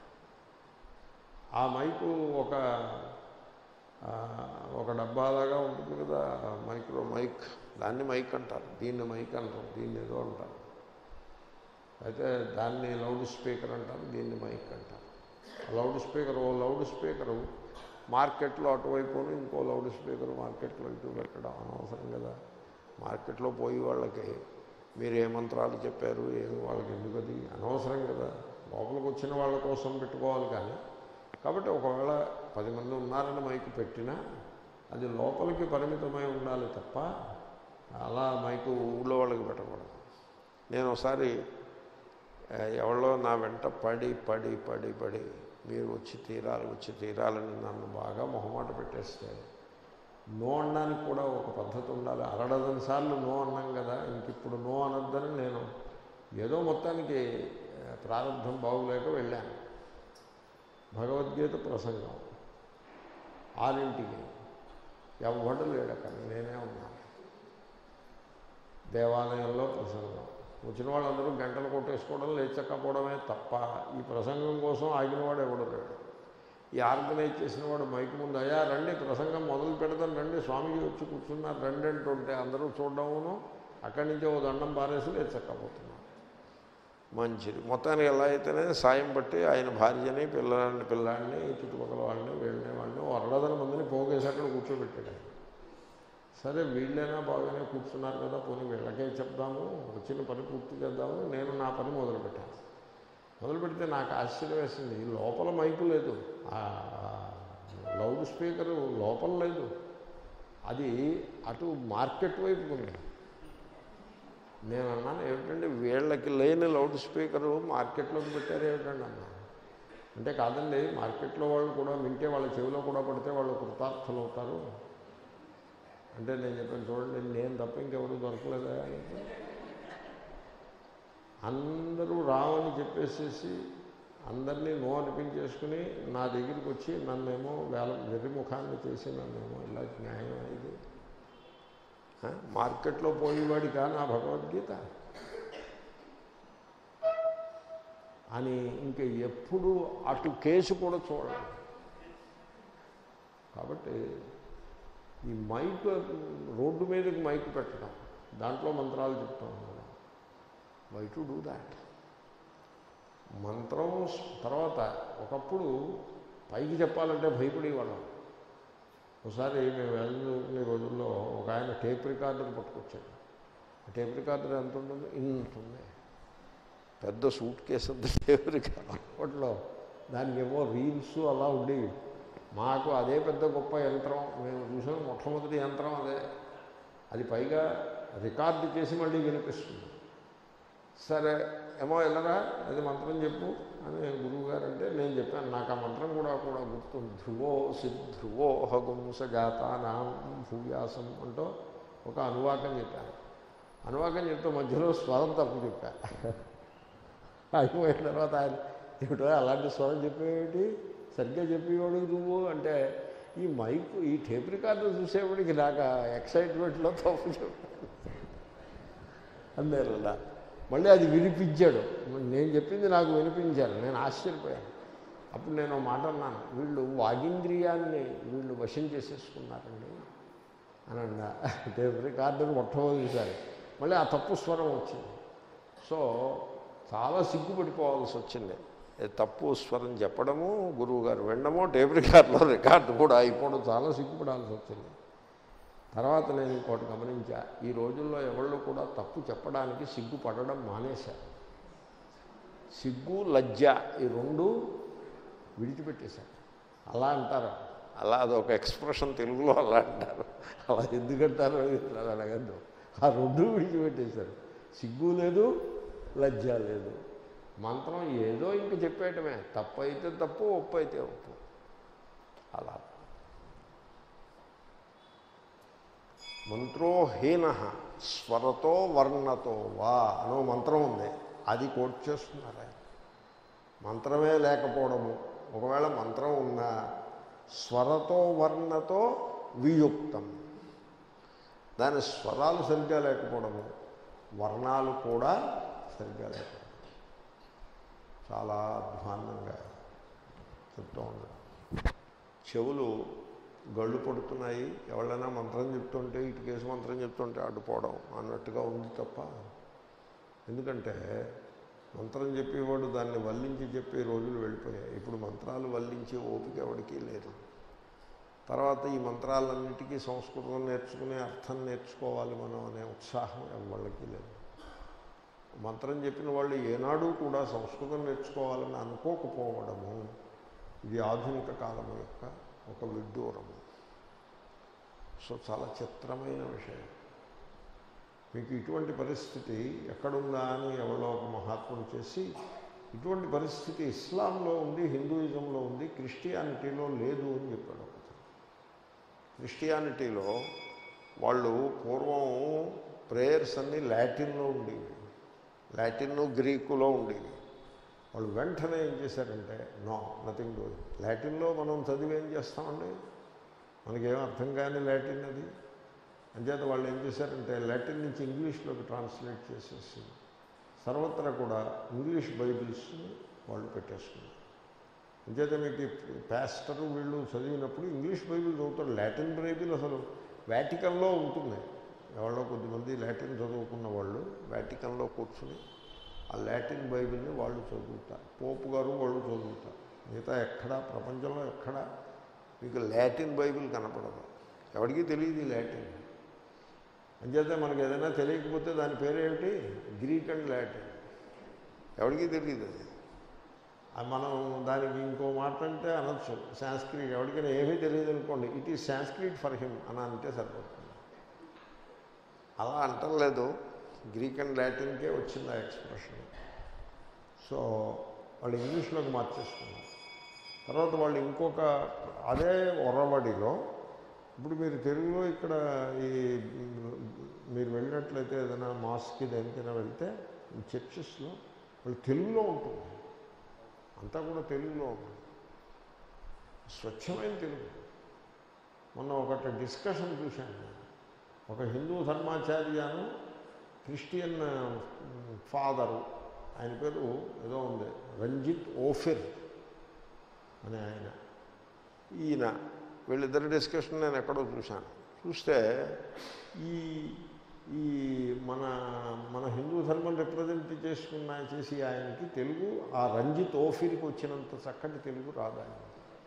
ఆ మైకు ఒక ఆ, ఒక డబ్బాలాగా ఉంటుంది కదా మైక్రో మైక్ దాన్ని మైక్ అంటారు దీన్ని మైక్ అంటారు దీన్ని ఏదో అంటారు అయితే దాన్ని లౌడ్ స్పీకర్ అంటారు దీన్ని మైక్ అంటారు లౌడ్ స్పీకర్ ఓ లౌడ్ స్పీకరు మార్కెట్లో అటువైపును ఇంకో లౌడ్ స్పీకర్ మార్కెట్లో ఇటు పెట్టడం అనవసరం కదా మార్కెట్లో పోయి వాళ్ళకి మీరు ఏ మంత్రాలు చెప్పారు ఏమి వాళ్ళకి ఎందుకు అది అనవసరం కదా లోపలికి వచ్చిన వాళ్ళ కోసం పెట్టుకోవాలి కానీ కాబట్టి ఒకవేళ పది మంది ఉన్నారని మైకు పెట్టినా అది లోపలికి పరిమితమై ఉండాలి తప్ప అలా మైకు ఊళ్ళో వాళ్ళకి పెట్టకూడదు నేను ఒకసారి ఆ, ఎవరో నా వెంట పడి పడి పడి పడి మీరు వచ్చి తీరాలి వచ్చి తీరాలని నన్ను బాగా మొహమాట పెట్టేస్తే నో అనడానికి కూడా ఒక పద్ధతి ఉండాలి అరడజన్ సార్లు నో అన్నాం కదా ఇంక ఇప్పుడు నో అనొద్దని నేను ఏదో మొత్తానికి ఆ, ప్రారంభం బాగులేక వెళ్ళాను భగవద్గీత ప్రసంగం ఆరింటికి ఎవడు లేడు అక్కడ నేనే ఉన్నాను దేవాలయంలో ప్రసంగం వచ్చిన వాళ్ళందరూ గంటలు కొట్టేసుకోవడం లేచక్కపోవడమే తప్ప ఈ ప్రసంగం కోసం ఆగినవాడు ఎవడు లేడు ఈ ఆర్గనైజ్ చేసిన వాడు మైక్ ముందు అయ్యా రండి ప్రసంగం మొదలు పెడతాను రండి స్వామీజీ వచ్చి కూర్చున్నారు రండి అంటుంటే అందరూ చూడడమును అక్కడి నుంచి ఓ దండం పారేసి లేచక్కపోతున్నారు మంచిది మొత్తానికి ఎలా అయితేనే సాయం బట్టి ఆయన భార్యని పిల్లాడిని పిల్లాడిని చుట్టుపక్కల వాళ్ళని వీళ్ళని వాళ్ళని ఓ అరడదన మందిని పోగేసి అక్కడ కూర్చోబెట్టాడు ఆయన. సరే వీళ్ళైనా బాగానే కూర్చున్నారు కదా పోనీ వీళ్ళకే చెప్దాము వచ్చిన పని పూర్తి చేద్దాము నేను నా పని మొదలుపెట్టాను మొదలు పెడితే నాకు ఆశ్చర్యం వేసింది లోపల మైకు లేదు ఆ లౌడ్ స్పీకరు లోపల లేదు అది అటు మార్కెట్ వైపు ఉంది నేను అన్నాను ఏమిటంటే వీళ్ళకి లేని లౌడ్ స్పీకరు మార్కెట్లోకి పెట్టారు ఏమిటండి అన్నాను అంటే కాదండి మార్కెట్లో వాళ్ళు కూడా వింటే వాళ్ళ చెవిలో కూడా పడితే వాళ్ళు కృతార్థులు అవుతారు అంటే నేను చెప్పాను చూడండి నేను తప్ప ఇంకెవరు దొరకలేదా అంటే అందరూ రావని చెప్పేసేసి అందరినీ నో అనిపించేసుకుని నా దగ్గరికి వచ్చి నన్నేమో వేల వెర్రిముఖాన్ని చేసి నన్నేమో ఇలా న్యాయం ఇది ఆ, మార్కెట్లో పోయేవాడికా నా భగవద్గీత అని ఇంక ఎప్పుడు అటు కేసు కూడా చూడాలి కాబట్టి ఈ మైక్ రోడ్డు మీదకి మైక్ పెట్టడం దాంట్లో మంత్రాలు చెప్తూ ఉండడం వై టు డూ దాట్ మంత్రం స్- తర్వాత ఒకప్పుడు పైకి చెప్పాలంటే భయపడేవాళ్ళం ఒకసారి మేము వెళ్ళిన రోజుల్లో ఒక ఆయన టేప్ రికార్డర్ పట్టుకొచ్చాడు ఆ టేప్ రికార్డర్ ఎంత ఉంటుంది ఇంత ఉంది పెద్ద సూట్ కేసు అంత టేప్ రికార్డర్ అప్పట్లో దానికి ఏమో రీల్స్ అలా ఉండేవి మాకు అదే పెద్ద గొప్ప యంత్రం మేము చూసిన మొట్టమొదటి యంత్రం అదే అది పైగా రికార్డు చేసి మళ్ళీ వినిపిస్తుంది సరే ఏమో వెళ్ళరా అది మంత్రం చెప్పు అని గురువు గారు అంటే నేను చెప్పాను నాకు ఆ మంత్రం కూడా కూడా గుర్తుంది ధ్రువో సిద్ధృవో హగుంస జాతానాం భూవ్యాసం అంటూ ఒక అనువాకం చెప్పాను అనువాకం చెప్తే మధ్యలో స్వరం తప్పు చెప్పాను అయిపోయిన తర్వాత ఆయన ఏమిటో అలాంటి స్వరం చెప్పేటి సరిగ్గా చెప్పేవాడు నువ్వు అంటే ఈ మైక్ ఈ టేప్ రికార్డు చూసేవాడికి నాకు ఆ ఎక్సైట్మెంట్లో తప్పు చెప్పాను అంతేనా మళ్ళీ అది వినిపించాడు నేను చెప్పింది నాకు వినిపించాను నేను ఆశ్చర్యపోయాను అప్పుడు నేను ఒక మాట అన్నాను వీళ్ళు వాగింద్రియాన్ని వీళ్ళు వశం చేసేసుకున్నారండి అని అన్నా టేప్ రికార్డును మొట్టమొదటిసారి మళ్ళీ ఆ తప్పు స్వరం వచ్చింది సో చాలా సిగ్గుపడిపోవాల్సి వచ్చింది ఏ తప్పు స్వరం చెప్పడము గురువు గారు వినడము టేప్ రికార్డులో రికార్డు కూడా అయిపోవడం చాలా సిగ్గుపడాల్సి వచ్చింది తర్వాత నేను ఇంకోటి గమనించా ఈ రోజుల్లో ఎవళ్ళు కూడా తప్పు చెప్పడానికి సిగ్గుపడడం మానేశారు సిగ్గు లజ్జ ఈ రెండు విడిచిపెట్టేశారు అలా అంటారు అలా అదొక ఎక్స్ప్రెషన్ తెలుగులో అలా అంటారు అలా ఎందుకంటారో అలా అడగద్దు ఆ రెండు విడిచిపెట్టేశారు సిగ్గు లేదు లజ్జ లేదు మంత్రం ఏదో ఇంక చెప్పేయటమే తప్పు అయితే తప్పు ఒప్పు అయితే ఒప్పు అలా మంత్రోహీన స్వరతో వర్ణతో వా అనో మంత్రం ఉంది అది కోట్ చేస్తున్నారు ఆయన మంత్రమే లేకపోవడము ఒకవేళ మంత్రం ఉన్నా స్వరతో వర్ణతో వియుక్తం దాని స్వరాలు సరిగ్గా లేకపోవడము వర్ణాలు కూడా సరిగ్గా లేకపోవడం చాలా అధ్వాన్నంగా చెప్తూ ఉన్నాడు చెవులు గళ్ళు పడుతున్నాయి ఎవరైనా మంత్రం చెప్తుంటే ఇటు కేసు మంత్రం చెప్తుంటే అడ్డుపోవడం అన్నట్టుగా ఉంది తప్ప ఎందుకంటే మంత్రం చెప్పేవాడు దాన్ని వల్లించి చెప్పే రోజులు వెళ్ళిపోయాయి ఇప్పుడు మంత్రాలు వల్లించే ఓపిక ఎవరికి లేదు తర్వాత ఈ మంత్రాలన్నిటికీ సంస్కృతం నేర్చుకునే అర్థం నేర్చుకోవాలి మనం అనే ఉత్సాహం ఎవరికి లేదు మంత్రం చెప్పిన వాళ్ళు ఏనాడు కూడా సంస్కృతం నేర్చుకోవాలని అనుకోకపోవడము ఇది ఆధునిక కాలం యొక్క ఒక విడ్డూరము సో చాలా చిత్రమైన విషయం మీకు ఇటువంటి పరిస్థితి ఎక్కడుందా అని ఎవరో ఒక మహాత్ముడు చేసి ఇటువంటి పరిస్థితి ఇస్లాంలో ఉంది హిందూయిజంలో ఉంది క్రిస్టియానిటీలో లేదు అని చెప్పాడు ఒకటి క్రిస్టియానిటీలో వాళ్ళు పూర్వం ప్రేయర్స్ అన్నీ లాటిన్లో ఉండేవి లాటిన్ గ్రీకులో ఉండేవి వాళ్ళు వెంటనే ఏం చేశారంటే నో నథింగ్ డూ లాటిన్లో మనం చదివి ఏం చేస్తామండి మనకేం అర్థం కాని లాటిన్ అది అంచేత వాళ్ళు ఏం చేశారంటే లాటిన్ నుంచి ఇంగ్లీష్లోకి ట్రాన్స్లేట్ చేసేసి సర్వత్రా కూడా ఇంగ్లీష్ బైబిల్స్ని వాళ్ళు పెట్టేసుకున్నారు అంచేత మీకు పాస్టరు వీళ్ళు చదివినప్పుడు ఇంగ్లీష్ బైబిల్ చదువుతారు లాటిన్ బైబిల్ అసలు వాటికన్లో ఉంటుంది ఎవరో కొద్దిమంది లాటిన్ చదువుకున్న వాళ్ళు వాటికన్లో కూర్చుని ఆ లాటిన్ బైబిల్ని వాళ్ళు చదువుతారు పోపు గారు వాళ్ళు చదువుతారు మిగతా ఎక్కడా ప్రపంచంలో ఎక్కడా మీకు లాటిన్ బైబిల్ కనపడదు ఎవరికీ తెలియదు ఈ లాటిన్ అంచేతే మనకి ఏదైనా తెలియకపోతే దాని పేరేమిటి గ్రీక్ అండ్ లాటిన్ ఎవరికీ తెలియదు అది అది మనం దానికి ఇంకో మాట అంటే అనొచ్చు సాంస్క్రిట్ ఎవరికైనా ఏమీ తెలియదు అనుకోండి it is Sanskrit for him అని అంటే సరిపడుతుంది అలా అంటలేదు గ్రీక్ అండ్ లాటిన్కే వచ్చింది ఆ ఎక్స్ప్రెషన్ సో వాళ్ళు ఇంగ్లీష్లోకి మార్చేసుకున్నారు తర్వాత వాళ్ళు ఇంకొక అదే ఒరవడిలో ఇప్పుడు మీరు తెలుగులో ఇక్కడ ఈ మీరు వెళ్ళినట్లయితే ఏదైనా మాస్కి దేనికైనా వెళ్తే ఈ చర్చెస్లో వాళ్ళు తెలుగులో ఉంటుంది అంతా కూడా తెలుగులో ఉంటుంది స్వచ్ఛమైన తెలుగు మొన్న ఒకటి డిస్కషన్ చూశాను నేను. ఒక హిందూ ధర్మాచార్యాను క్రిస్టియన్ ఫాదరు ఆయన పేరు ఏదో ఉంది రంజిత్ ఓఫిర్ అని ఆయన ఈయన వీళ్ళిద్దరి డిస్కషన్ నేను ఎక్కడో చూశాను చూస్తే ఈ ఈ మన మన హిందూ ధర్మం రిప్రజెంట్ చేసుకున్న చేసి ఆయనకి తెలుగు ఆ రంజిత్ ఓఫిర్కి వచ్చినంత చక్కటి తెలుగు రాదు ఆయన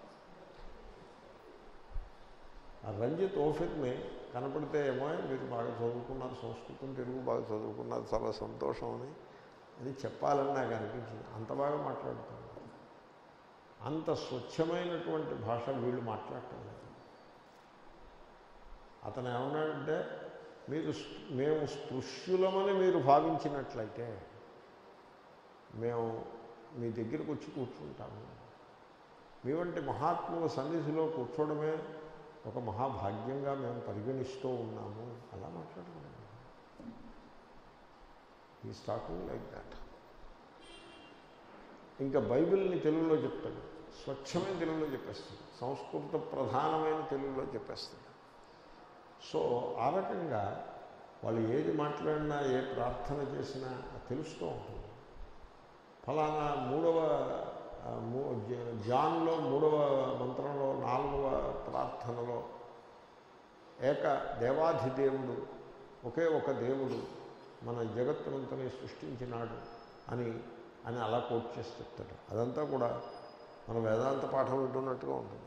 ఆ రంజిత్ ఓఫిర్ని కనపడితే ఏమో మీరు బాగా చదువుకున్నారు సంస్కృతం తెలుగు బాగా చదువుకున్నారు చాలా సంతోషం అని అది చెప్పాలని నాకు అనిపించింది అంత బాగా మాట్లాడుతున్నారు అంత స్వచ్ఛమైనటువంటి భాష వీళ్ళు మాట్లాడటం లేదు అతను ఏమన్నాడంటే మీరు స్పృ- మేము స్పృశ్యులమని మీరు భావించినట్లయితే మేము మీ దగ్గరికి వచ్చి కూర్చుంటాము మీ వంటి మహాత్ముల సన్నిధిలో కూర్చోవడమే ఒక మహాభాగ్యంగా మేము పరిగణిస్తూ ఉన్నాము అలా మాట్లాడుకున్నాము ఈ టాకింగ్ లైక్ దాట్ ఇంకా బైబిల్ని తెలుగులో చెప్తాడు స్వచ్ఛమైన తెలుగులో చెప్పేస్తాడు సంస్కృత ప్రధానమైన తెలుగులో చెప్పేస్తాడు సో ఆ రకంగా వాళ్ళు ఏది మాట్లాడినా ఏ ప్రార్థన చేసినా తెలుస్తూ ఉంటుంది ఫలానా మూడవ ఆ, మూ- జ- జాన్లో మూడవ మంత్రంలో నాలుగవ ప్రార్థనలో ఏక దేవాధిదేవుడు ఒకే ఒక దేవుడు మన జగత్తునంతని సృష్టించినాడు అని అని అలా కోట్ చేసి చెప్తాడు అదంతా కూడా మన వేదాంత పాఠం వింటున్నట్టుగా ఉంటుంది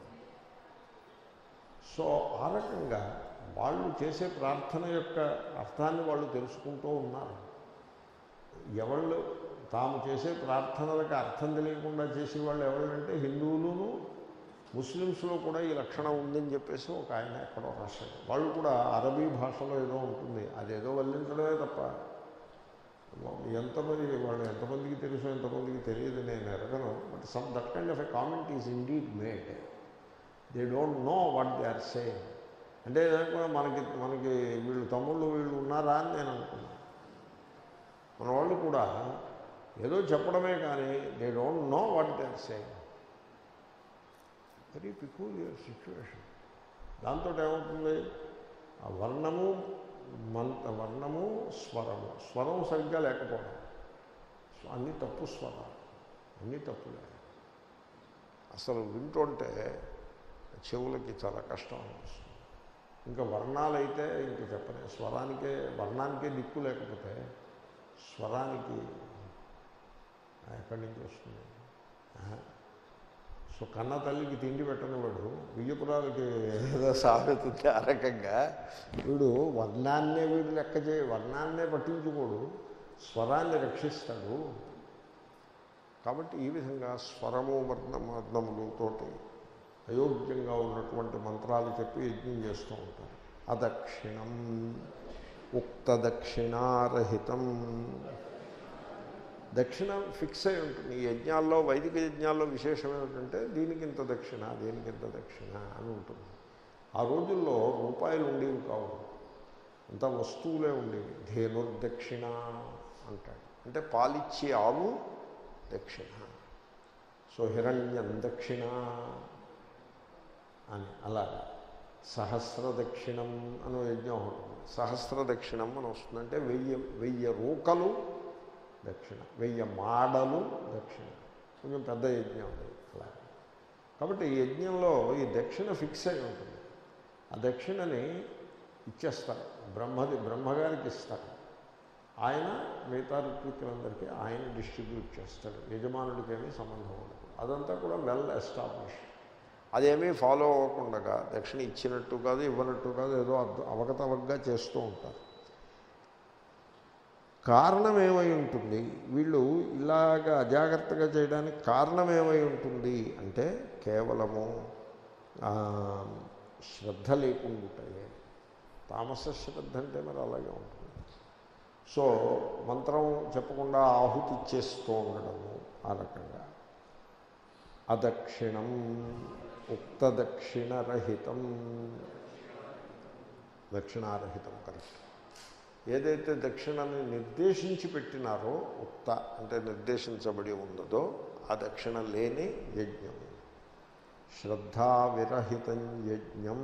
సో ఆ రకంగా వాళ్ళు చేసే ప్రార్థన యొక్క అర్థాన్ని వాళ్ళు తెలుసుకుంటూ ఉన్నారు ఎవళ్ళు తాము చేసే ప్రార్థనలకు అర్థం తెలియకుండా చేసేవాళ్ళు ఎవరంటే హిందువులును ముస్లిమ్స్లో కూడా ఈ లక్షణం ఉందని చెప్పేసి ఒక ఆయన ఎక్కడో రాశాడు వాళ్ళు కూడా అరబీ భాషలో ఏదో ఉంటుంది అదేదో వల్లించడమే తప్ప ఎంతమంది వాళ్ళు ఎంతమందికి తెలుసు ఎంతమందికి తెలియదు నేను ఎరగను but some that kind of a comment is indeed made they don't know what they are saying అంటే కూడా మనకి మనకి వీళ్ళు తమ్ముళ్ళు వీళ్ళు ఉన్నారా అని నేను అనుకున్నాను మన వాళ్ళు కూడా ఏదో చెప్పడమే కానీ they don't know what they are saying very peculiar situation దాంతో ఏమవుతుంది ఆ వర్ణము మంత వర్ణము స్వరము స్వరం సరిగ్గా లేకపోవడం సో అన్నీ తప్పు స్వరాలు అన్నీ తప్పులే అసలు వింటుంటే చెవులకి చాలా కష్టం అనిపిస్తుంది ఇంకా వర్ణాలైతే ఇంక చెప్పలే స్వరానికే వర్ణానికే దిక్కు లేకపోతే స్వరానికి ఎక్కడి నుంచి వస్తుంది ఆహా. సో కన్న తల్లికి తిండి పెట్టనివాడు వియ్యపురాలకి ఏదో సాగుతుంది ఆ రకంగా వీడు వర్ణాన్నే వీడు లెక్క చే వర్ణాన్నే పట్టించుకోడు స్వరాన్ని రక్షిస్తాడు కాబట్టి ఈ విధంగా స్వరము వర్ణ వర్ణములతోటి అయోగ్యంగా ఉన్నటువంటి మంత్రాలు చెప్పి యజ్ఞం చేస్తూ ఉంటారు అదక్షిణం ఉక్త దక్షిణారహితం దక్షిణ ఫిక్స్ అయి ఉంటుంది ఈ యజ్ఞాల్లో వైదిక యజ్ఞాల్లో విశేషం ఏమిటంటే దీనికి ఇంత దక్షిణ దీనికి ఇంత దక్షిణ అని ఉంటుంది ఆ రోజుల్లో రూపాయలు ఉండేవి కావు అంతా వస్తువులే ఉండేవి ధేనుర్దక్షిణ అంటాడు అంటే పాలిచ్చే ఆవు దక్షిణ సో హిరణ్యం దక్షిణ అని అలాగా సహస్ర దక్షిణం అని యజ్ఞం ఉంటుంది సహస్ర దక్షిణం అని వస్తుంది అంటే వెయ్యి వెయ్యి రూకలు దక్షిణ వెయ్యి మాడలు దక్షిణ కొంచెం పెద్ద యజ్ఞం అది అలా కాబట్టి ఈ యజ్ఞంలో ఈ దక్షిణ ఫిక్స్ అయి ఉంటుంది ఆ దక్షిణని ఇచ్చేస్తారు బ్రహ్మది బ్రహ్మగారికి ఇస్తారు ఆయన మిగతా ఋత్వికులందరికీ ఆయన డిస్ట్రిబ్యూట్ చేస్తాడు యజమానుడికి ఏమీ సంబంధం ఉండదు అదంతా కూడా వెల్ ఎస్టాబ్లిష్ అదేమీ ఫాలో అవ్వకుండా దక్షిణ ఇచ్చినట్టు కాదు ఇవ్వనట్టు కాదు ఏదో అద్ద- అవకతవకగా చేస్తూ ఉంటారు కారణం ఏమై ఉంటుంది వీళ్ళు ఇలాగ అజాగ్రత్తగా చేయడానికి కారణం ఏమై ఉంటుంది అంటే కేవలము ఆ, శ్రద్ధ లేకుండాయే తామస శ్రద్ధ అంటే మరి అలాగే ఉంటుంది సో మంత్రం చెప్పకుండా ఆహుతి ఇచ్చేస్తూ ఉండడము ఆ రకంగా అదక్షిణం ఉక్త దక్షిణరహితం దక్షిణారహితం కరెక్ట్ ఏదైతే దక్షిణని నిర్దేశించి పెట్టినారో ఉక్త అంటే నిర్దేశించబడి ఉన్నదో ఆ దక్షిణ లేని యజ్ఞం శ్రద్ధా విరహితం యజ్ఞం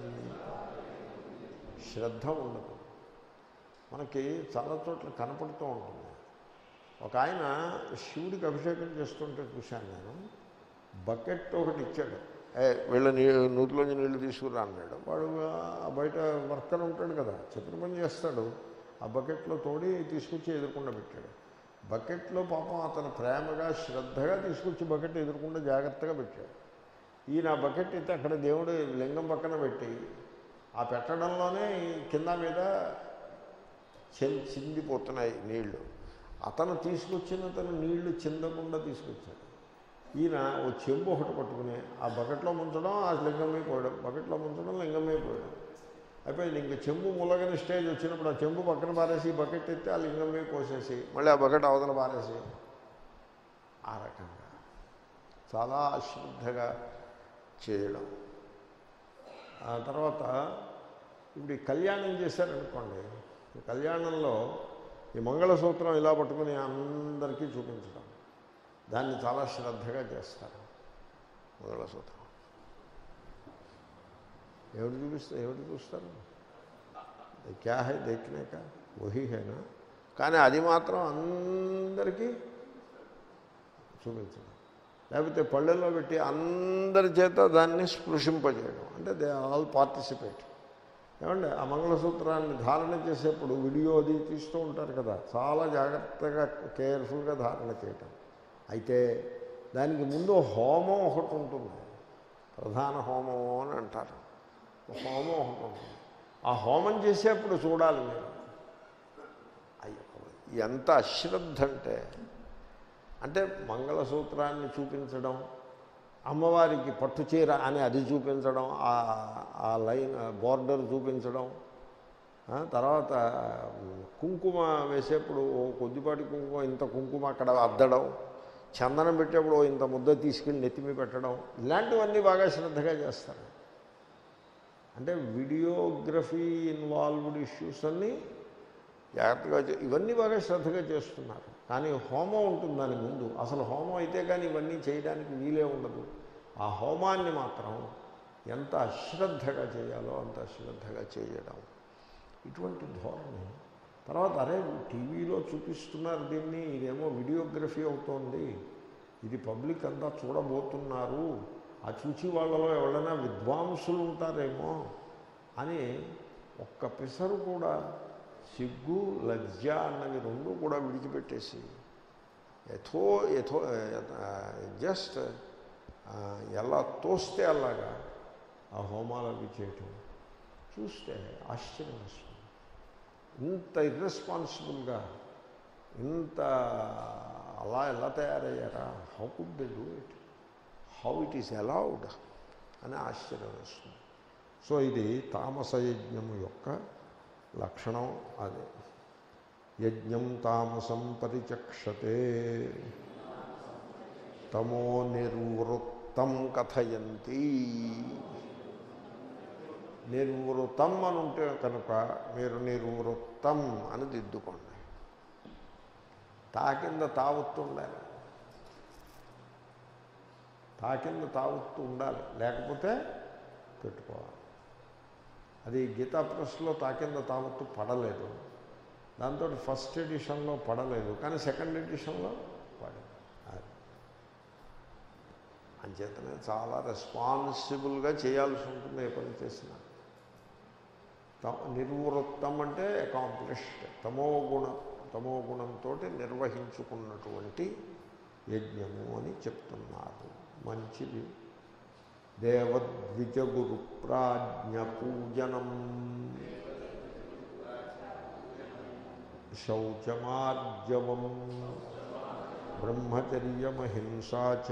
శ్రద్ధ ఉండదు మనకి చాలా చోట్ల కనపడుతూ ఉంటుంది ఒక ఆయన శివుడికి అభిషేకం చేస్తుంటే చూశాను నేను బకెట్ ఒకటి ఇచ్చాడు ఏ వీళ్ళ నీ నూతిలోంచి నీళ్లు తీసుకురా అన్నాడు వాడు ఆ బయట వర్కర్ ఉంటాడు కదా చెప్పిన పని చేస్తాడు ఆ బకెట్లో తోడి తీసుకొచ్చి ఎదుర్కొండ పెట్టాడు బకెట్లో పాపం అతను ప్రేమగా శ్రద్ధగా తీసుకొచ్చి బకెట్ ఎదుర్కొండ జాగ్రత్తగా పెట్టాడు ఈయన ఆ బకెట్ అయితే అక్కడ దేవుడు లింగం పక్కన పెట్టి ఆ పెట్టడంలోనే ఈ కింద మీద చెం- చిందిపోతున్నాయి నీళ్లు అతను తీసుకొచ్చిన అతను నీళ్లు చిందకుండా తీసుకొచ్చాడు ఈయన ఓ చెంబు ఒకటి పట్టుకుని ఆ బకెట్లో ముంచడం ఆ లింగం మీద పోయడం బకెట్లో ముంచడం లింగం మీద పోయడం అయిపోయింది ఇంక చెంబు ములగని స్టేజ్ వచ్చినప్పుడు ఆ చెంబు పక్కన పారేసి బకెట్ ఎత్తి ఆ లింగం మీద పోసేసి మళ్ళీ ఆ బకెట్ అవతల పారేసి ఆ రకంగా చాలా అశ్రద్ధగా చేయడం ఆ తర్వాత ఇప్పుడు ఈ కళ్యాణం చేశారనుకోండి ఈ కళ్యాణంలో ఈ మంగళసూత్రం ఇలా పట్టుకుని అందరికీ చూపించడం దాన్ని చాలా శ్రద్ధగా చేస్తారు మంగళసూత్రం ఎవరు చూపిస్తారు ఎవరు చూస్తారు అది క్యా హై దేఖనే కా వహీ హైనా కానీ అది మాత్రం అందరికీ చూపించడం లేకపోతే పళ్ళెల్లో పెట్టి అందరి చేత దాన్ని స్పృశింపజేయడం అంటే దే ఆల్ పార్టిసిపేట్ ఏమండి ఆ మంగళసూత్రాన్ని ధారణ చేసేప్పుడు వీడియో అది తీస్తూ ఉంటారు కదా చాలా జాగ్రత్తగా కేర్ఫుల్గా ధారణ చేయటం అయితే దానికి ముందు హోమం ఒకటి ఉంటుంది ప్రధాన హోమం అని అంటారు హోమం ఒకటి ఉంటుంది ఆ హోమం చేసేప్పుడు చూడాలి మీరు అయ్యో ఎంత అశ్రద్ధ అంటే అంటే మంగళసూత్రాన్ని చూపించడం అమ్మవారికి పట్టు చీర అని అది చూపించడం ఆ- ఆ లైన్ బోర్డర్ చూపించడం ఆ, తర్వాత కుంకుమ వేసేప్పుడు ఓ కొద్దిపాటి కుంకుమ ఇంత కుంకుమ అక్కడ అద్దడం చందనం పెట్టేప్పుడు ఓ ఇంత ముద్ద తీసుకెళ్ళి నెత్తిమి పెట్టడం ఇలాంటివన్నీ బాగా శ్రద్ధగా చేస్తారు అంటే వీడియోగ్రఫీ ఇన్వాల్వ్డ్ ఇష్యూస్ అన్నీ జాగ్రత్తగా చే- ఇవన్నీ బాగా శ్రద్ధగా చేస్తున్నారు కానీ హోమం ఉంటుంది దాని ముందు అసలు హోమం అయితే కానీ ఇవన్నీ చేయడానికి వీలే ఉండదు ఆ హోమాన్ని మాత్రం ఎంత అశ్రద్ధగా చేయాలో అంత అశ్రద్ధగా చేయడం ఇటువంటి ధోరణి తర్వాత అరే టీవీలో చూపిస్తున్నారు దీన్ని ఇదేమో వీడియోగ్రఫీ అవుతోంది ఇది పబ్లిక్ అంతా చూడబోతున్నారు ఆ చూచి వాళ్ళలో ఎవరైనా విద్వాంసులు ఉంటారేమో అని ఒక్క పిసరు కూడా సిగ్గు లజ్జ అన్నవి రెండు కూడా విడిచిపెట్టేసి యథో యథో జస్ట్ ఎలా తోస్తే అలాగా ఆ హోమాలు అవి చేయటం చూస్తే ఆశ్చర్యం వస్తుంది ఇంత ఇర్రెస్పాన్సిబుల్గా ఇంత అలా ఎలా తయారయ్యారా how could they do it how it is allowed అని ఆశ్చర్యం వస్తుంది సో ఇది తామస యజ్ఞము యొక్క లక్షణం అదే యజ్ఞం తామసం పరిచక్షతే తమో నిర్వృత్తం కథయంతి నిర్వృతం అని ఉంటే కనుక మీరు నిర్వృత్తం అని దిద్దుకోండి తా కింద తావత్తు ఉండాలి తా కింద తావత్తు ఉండాలి లేకపోతే పెట్టుకోవాలి అది గీతా ప్రెస్లో తా కింద తావత్తు పడలేదు దాంతో ఫస్ట్ ఎడిషన్లో పడలేదు కానీ సెకండ్ ఎడిషన్లో పడింది అది అంచేతనే చాలా రెస్పాన్సిబుల్గా చేయాల్సి ఉంటుంది ఏ పని చేసినా త- నిర్వృత్తం అంటే అకాంప్లిష్డ్ తమో గుణ తమో గుణంతో నిర్వహించుకున్నటువంటి యజ్ఞము అని చెప్తున్నారు మంచిది దేవద్విజ గురు ప్రాజ్ఞ పూజనం శౌచమార్జవం బ్రహ్మచర్యమహింసా చ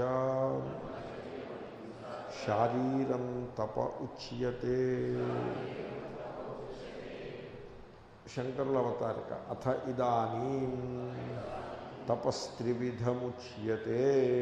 శారీరం తప ఉచ్యతే శంకరుల అవతారిక అథ ఇదానీ తపస్త్రివిధముచ్యతే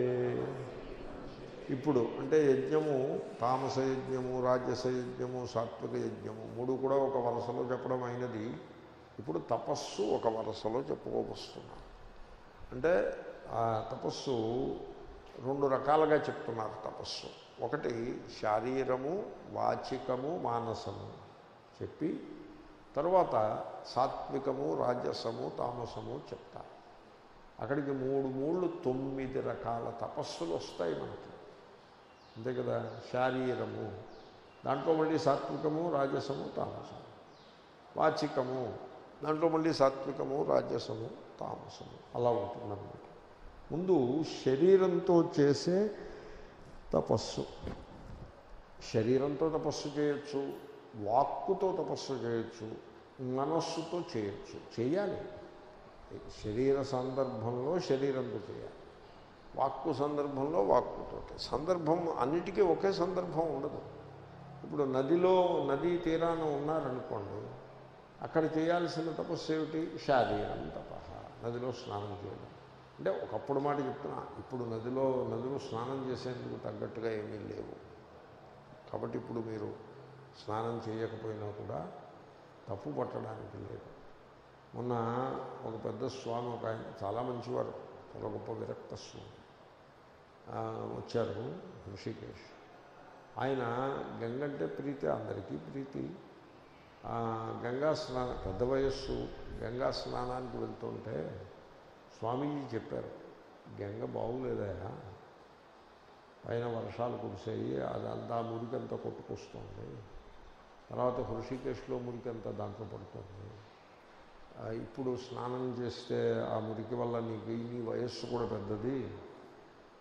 ఇప్పుడు అంటే యజ్ఞము తామస యజ్ఞము రాజస యజ్ఞము సాత్విక యజ్ఞము మూడు కూడా ఒక వరుసలో చెప్పడం అయినది ఇప్పుడు తపస్సు ఒక వరుసలో చెప్పుకోవస్తున్నారు అంటే ఆ తపస్సు రెండు రకాలుగా చెప్తున్నారు తపస్సు ఒకటి శారీరము వాచికము మానసము చెప్పి తరువాత సాత్వికము రాజసము తామసము చెప్తారు అక్కడికి మూడు మూళ్ళు తొమ్మిది రకాల తపస్సులు వస్తాయి మనకి అంతే కదా శారీరము దాంట్లో మళ్ళీ సాత్వికము రాజసము తామసము వాచికము దాంట్లో మళ్ళీ సాత్వికము రాజసము తామసము అలా ఉంటుందన్నమాట ముందు శరీరంతో చేసే తపస్సు శరీరంతో తపస్సు చేయొచ్చు వాక్కుతో తపస్సు చేయొచ్చు మనస్సుతో చేయొచ్చు చేయాలి శరీర సందర్భంలో శరీరంతో చేయాలి వాక్కు సందర్భంలో వాక్కుతో సందర్భం అన్నిటికీ ఒకే సందర్భం ఉండదు ఇప్పుడు నదిలో నదీ తీరాన ఉన్నారనుకోండి అక్కడ చేయాల్సిన తపస్సు ఏమిటి శారీరం తప నదిలో స్నానం చేయడం అంటే ఒకప్పుడు మాట చెప్తున్నా ఇప్పుడు నదిలో నదిలో స్నానం చేసేందుకు తగ్గట్టుగా ఏమీ లేవు కాబట్టి ఇప్పుడు మీరు స్నానం చేయకపోయినా కూడా తప్పు పట్టడానికి లేదు మొన్న ఒక పెద్ద స్వామి ఒక ఆయన చాలా మంచివారు చాలా గొప్ప విరక్త స్వామి ఆ, వచ్చారు ఋషికేష్ ఆయన గంగంటే ప్రీతి అందరికీ ప్రీతి ఆ, గంగా స్నాన పెద్ద వయస్సు గంగా స్నానానికి వెళ్తుంటే స్వామీజీ చెప్పారు గంగ బాగులేదయా పైన వర్షాలు కురిసాయి అదంతా మురికంతా కొట్టుకొస్తుంది తర్వాత హృషికేశ్లో మురికంతా దాంట్లో పడుతుంది ఆ, ఇప్పుడు స్నానం చేస్తే ఆ మురికి వల్ల నీకు నీ వయస్సు కూడా పెద్దది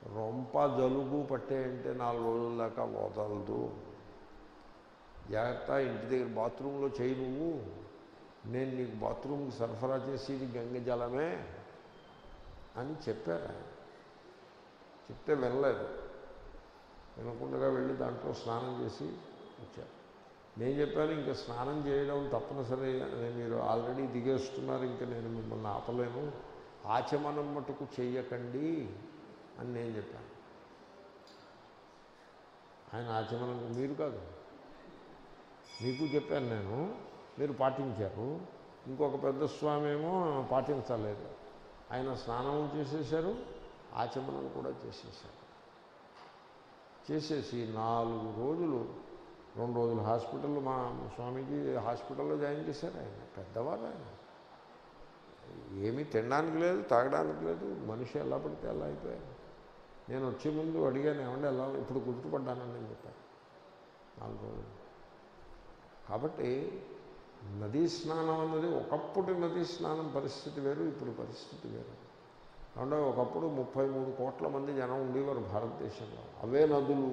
రొంప జలుబు పట్టే అంటే నాలుగు రోజుల దాకా వదలదు జాగ్రత్త ఇంటి దగ్గర బాత్రూంలో చేయి నువ్వు నేను నీకు బాత్రూమ్కి సరఫరా చేసేది గంగ జలమే అని చెప్పారు ఆయన చెప్తే వినలేదు వినకుండా వెళ్ళి దాంట్లో స్నానం చేసి వచ్చారు నేను చెప్పాను ఇంకా స్నానం చేయడం తప్పనిసరి అని మీరు ఆల్రెడీ దిగేస్తున్నారు ఇంకా నేను మిమ్మల్ని ఆపలేను ఆచమనం మటుకు చెయ్యకండి అని నేను చెప్పాను ఆయన ఆచమనం మీరు కాదు మీకు చెప్పాను నేను మీరు పాటించారు ఇంకొక పెద్ద స్వామి ఏమో పాటించలేదు ఆయన స్నానం చేసేసారు ఆచమనం కూడా చేసేసారు చేసేసి నాలుగు రోజులు రెండు రోజులు హాస్పిటల్లో మా స్వామీజీ హాస్పిటల్లో జాయిన్ చేశారు ఆయన పెద్దవారు ఆయన ఏమీ తినడానికి లేదు తాగడానికి లేదు మనిషి ఎలా పడితే అలా అయిపోయారు నేను వచ్చే ముందు అడిగాను ఏమంటే ఎలా ఇప్పుడు గుర్తుపడ్డానని నేను చెప్పాను నాలుగు రోజులు కాబట్టి నదీ స్నానం అన్నది ఒకప్పుడు నదీ స్నానం పరిస్థితి వేరు ఇప్పుడు పరిస్థితి వేరు అంటే ఒకప్పుడు ముప్పై మూడు కోట్ల మంది జనం ఉండేవారు భారతదేశంలో అవే నదులు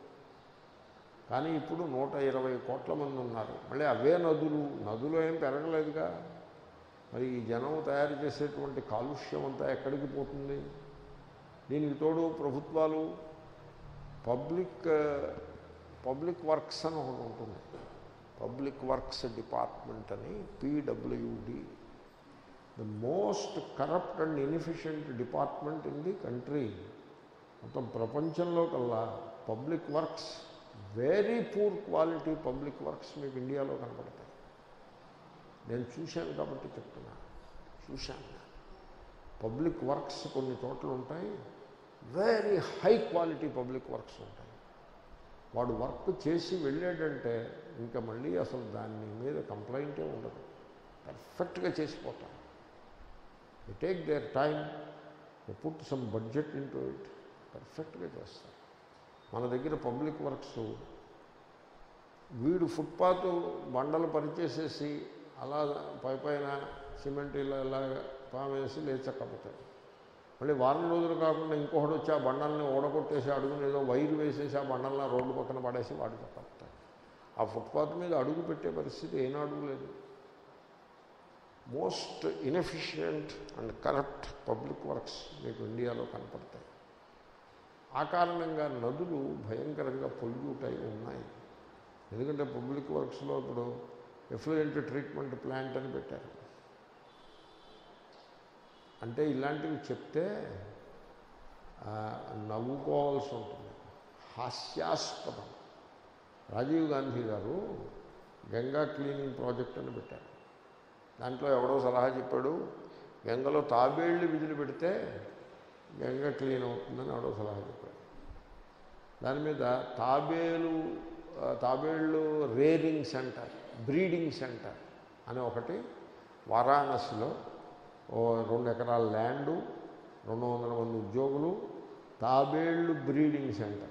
కానీ ఇప్పుడు నూట ఇరవై కోట్ల మంది ఉన్నారు మళ్ళీ అవే నదులు నదులు ఏం పెరగలేదుగా మరి ఈ జనం తయారు చేసేటువంటి కాలుష్యం అంతా ఎక్కడికి పోతుంది దీనికి తోడు ప్రభుత్వాలు పబ్లిక్ పబ్లిక్ వర్క్స్ అని ఒకటి ఉంటుంది పబ్లిక్ వర్క్స్ డిపార్ట్మెంట్ అని PWD the most corrupt and inefficient department in the country మొత్తం ప్రపంచంలో కల్లా public works very poor quality public works మీకు ఇండియాలో కనపడతాయి నేను చూశాను కాబట్టి చెప్తున్నా చూశాను పబ్లిక్ వర్క్స్ కొన్ని చోట్ల ఉంటాయి very high quality public works ఉంటాయి వాడు వర్క్ చేసి వెళ్ళాడంటే ఇంకా మళ్ళీ అసలు దాని మీద కంప్లైంటే ఉండదు పర్ఫెక్ట్గా చేసిపోతాం you take their time put some budget into it పర్ఫెక్ట్గా చేస్తారు మన దగ్గర పబ్లిక్ వర్క్స్ వీడు ఫుట్పాత్ బండలు పరిచేసేసి అలా పై పైన సిమెంట్ ఇలా ఇలా పామేసి లేచక్కపోతాడు మళ్ళీ వారం రోజులు కాకుండా ఇంకొకటి వచ్చి ఆ బండల్ని ఓడగొట్టేసి అడుగుని ఏదో వైరు వేసేసి ఆ బండల్ని రోడ్డు పక్కన పడేసి వాడు చక్కపుతాడు ఆ ఫుట్పాత్ మీద అడుగు పెట్టే పరిస్థితి ఏనాడు లేదు most inefficient and corrupt public works మీకు ఇండియాలో కనపడతాయి ఆ కారణంగా నదులు భయంకరంగా పొల్యూట్ అయి ఉన్నాయి ఎందుకంటే పబ్లిక్ వర్క్స్లో ఇప్పుడు ఎఫ్లూయెంట్ ట్రీట్మెంట్ ప్లాంట్ అని పెట్టారు అంటే ఇలాంటివి చెప్తే ఆ, నవ్వుకోవాల్సి ఉంటుంది హాస్యాస్పదం రాజీవ్ గాంధీ గారు గంగా క్లీనింగ్ ప్రాజెక్ట్ అని పెట్టారు దాంట్లో ఎవడో సలహా చెప్పాడు గంగలో తాబేళ్ళు విధులు పెడితే గంగ క్లీన్ అవుతుందని ఎవడో సలహా చెప్పాడు దాని మీద తాబేలు ఆ, తాబేళ్ళు రేరింగ్ సెంటర్ బ్రీడింగ్ సెంటర్ అని ఒకటి వారాణసిలో ఓ రెండు ఎకరాల ల్యాండు రెండు వందల మంది ఉద్యోగులు తాబేళ్ళు బ్రీడింగ్ సెంటర్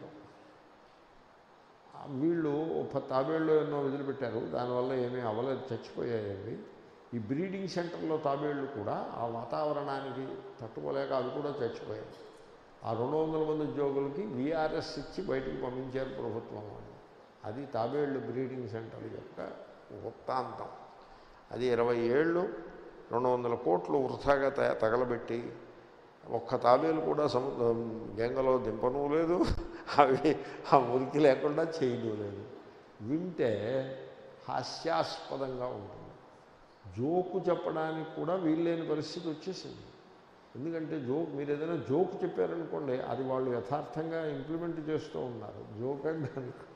ఆ వీళ్ళు ఓ ప- తాబేళ్ళు ఎన్నో వదిలిపెట్టారు దానివల్ల ఏమీ అవ్వలేదు చచ్చిపోయాయి అవి ఈ బ్రీడింగ్ సెంటర్లో తాబేళ్ళు కూడా ఆ వాతావరణానికి తట్టుకోలేక అవి కూడా చచ్చిపోయాయి ఆ రెండు వందల మంది ఉద్యోగులకి విఆర్ఎస్ ఇచ్చి బయటికి పంపించారు ప్రభుత్వం వాళ్ళు అది తాబేళ్ళు బ్రీడింగ్ సెంటర్ యొక్క వృత్తాంతం అది ఇరవై ఏళ్ళు రెండు వందల కోట్లు వృథాగా త తగలబెట్టి ఒక్క తాబేలు కూడా సముద్ర గంగలో దింపను లేదు అవి ఆ మురికి లేకుండా చేయను లేదు వింటే హాస్యాస్పదంగా ఉంటుంది జోకు చెప్పడానికి కూడా వీల్లేని పరిస్థితి వచ్చేసింది ఎందుకంటే జోక్ మీరు ఏదైనా జోక్ చెప్పారనుకోండి అది వాళ్ళు యథార్థంగా ఇంప్లిమెంట్ చేస్తూ ఉన్నారు జోక్ అంటే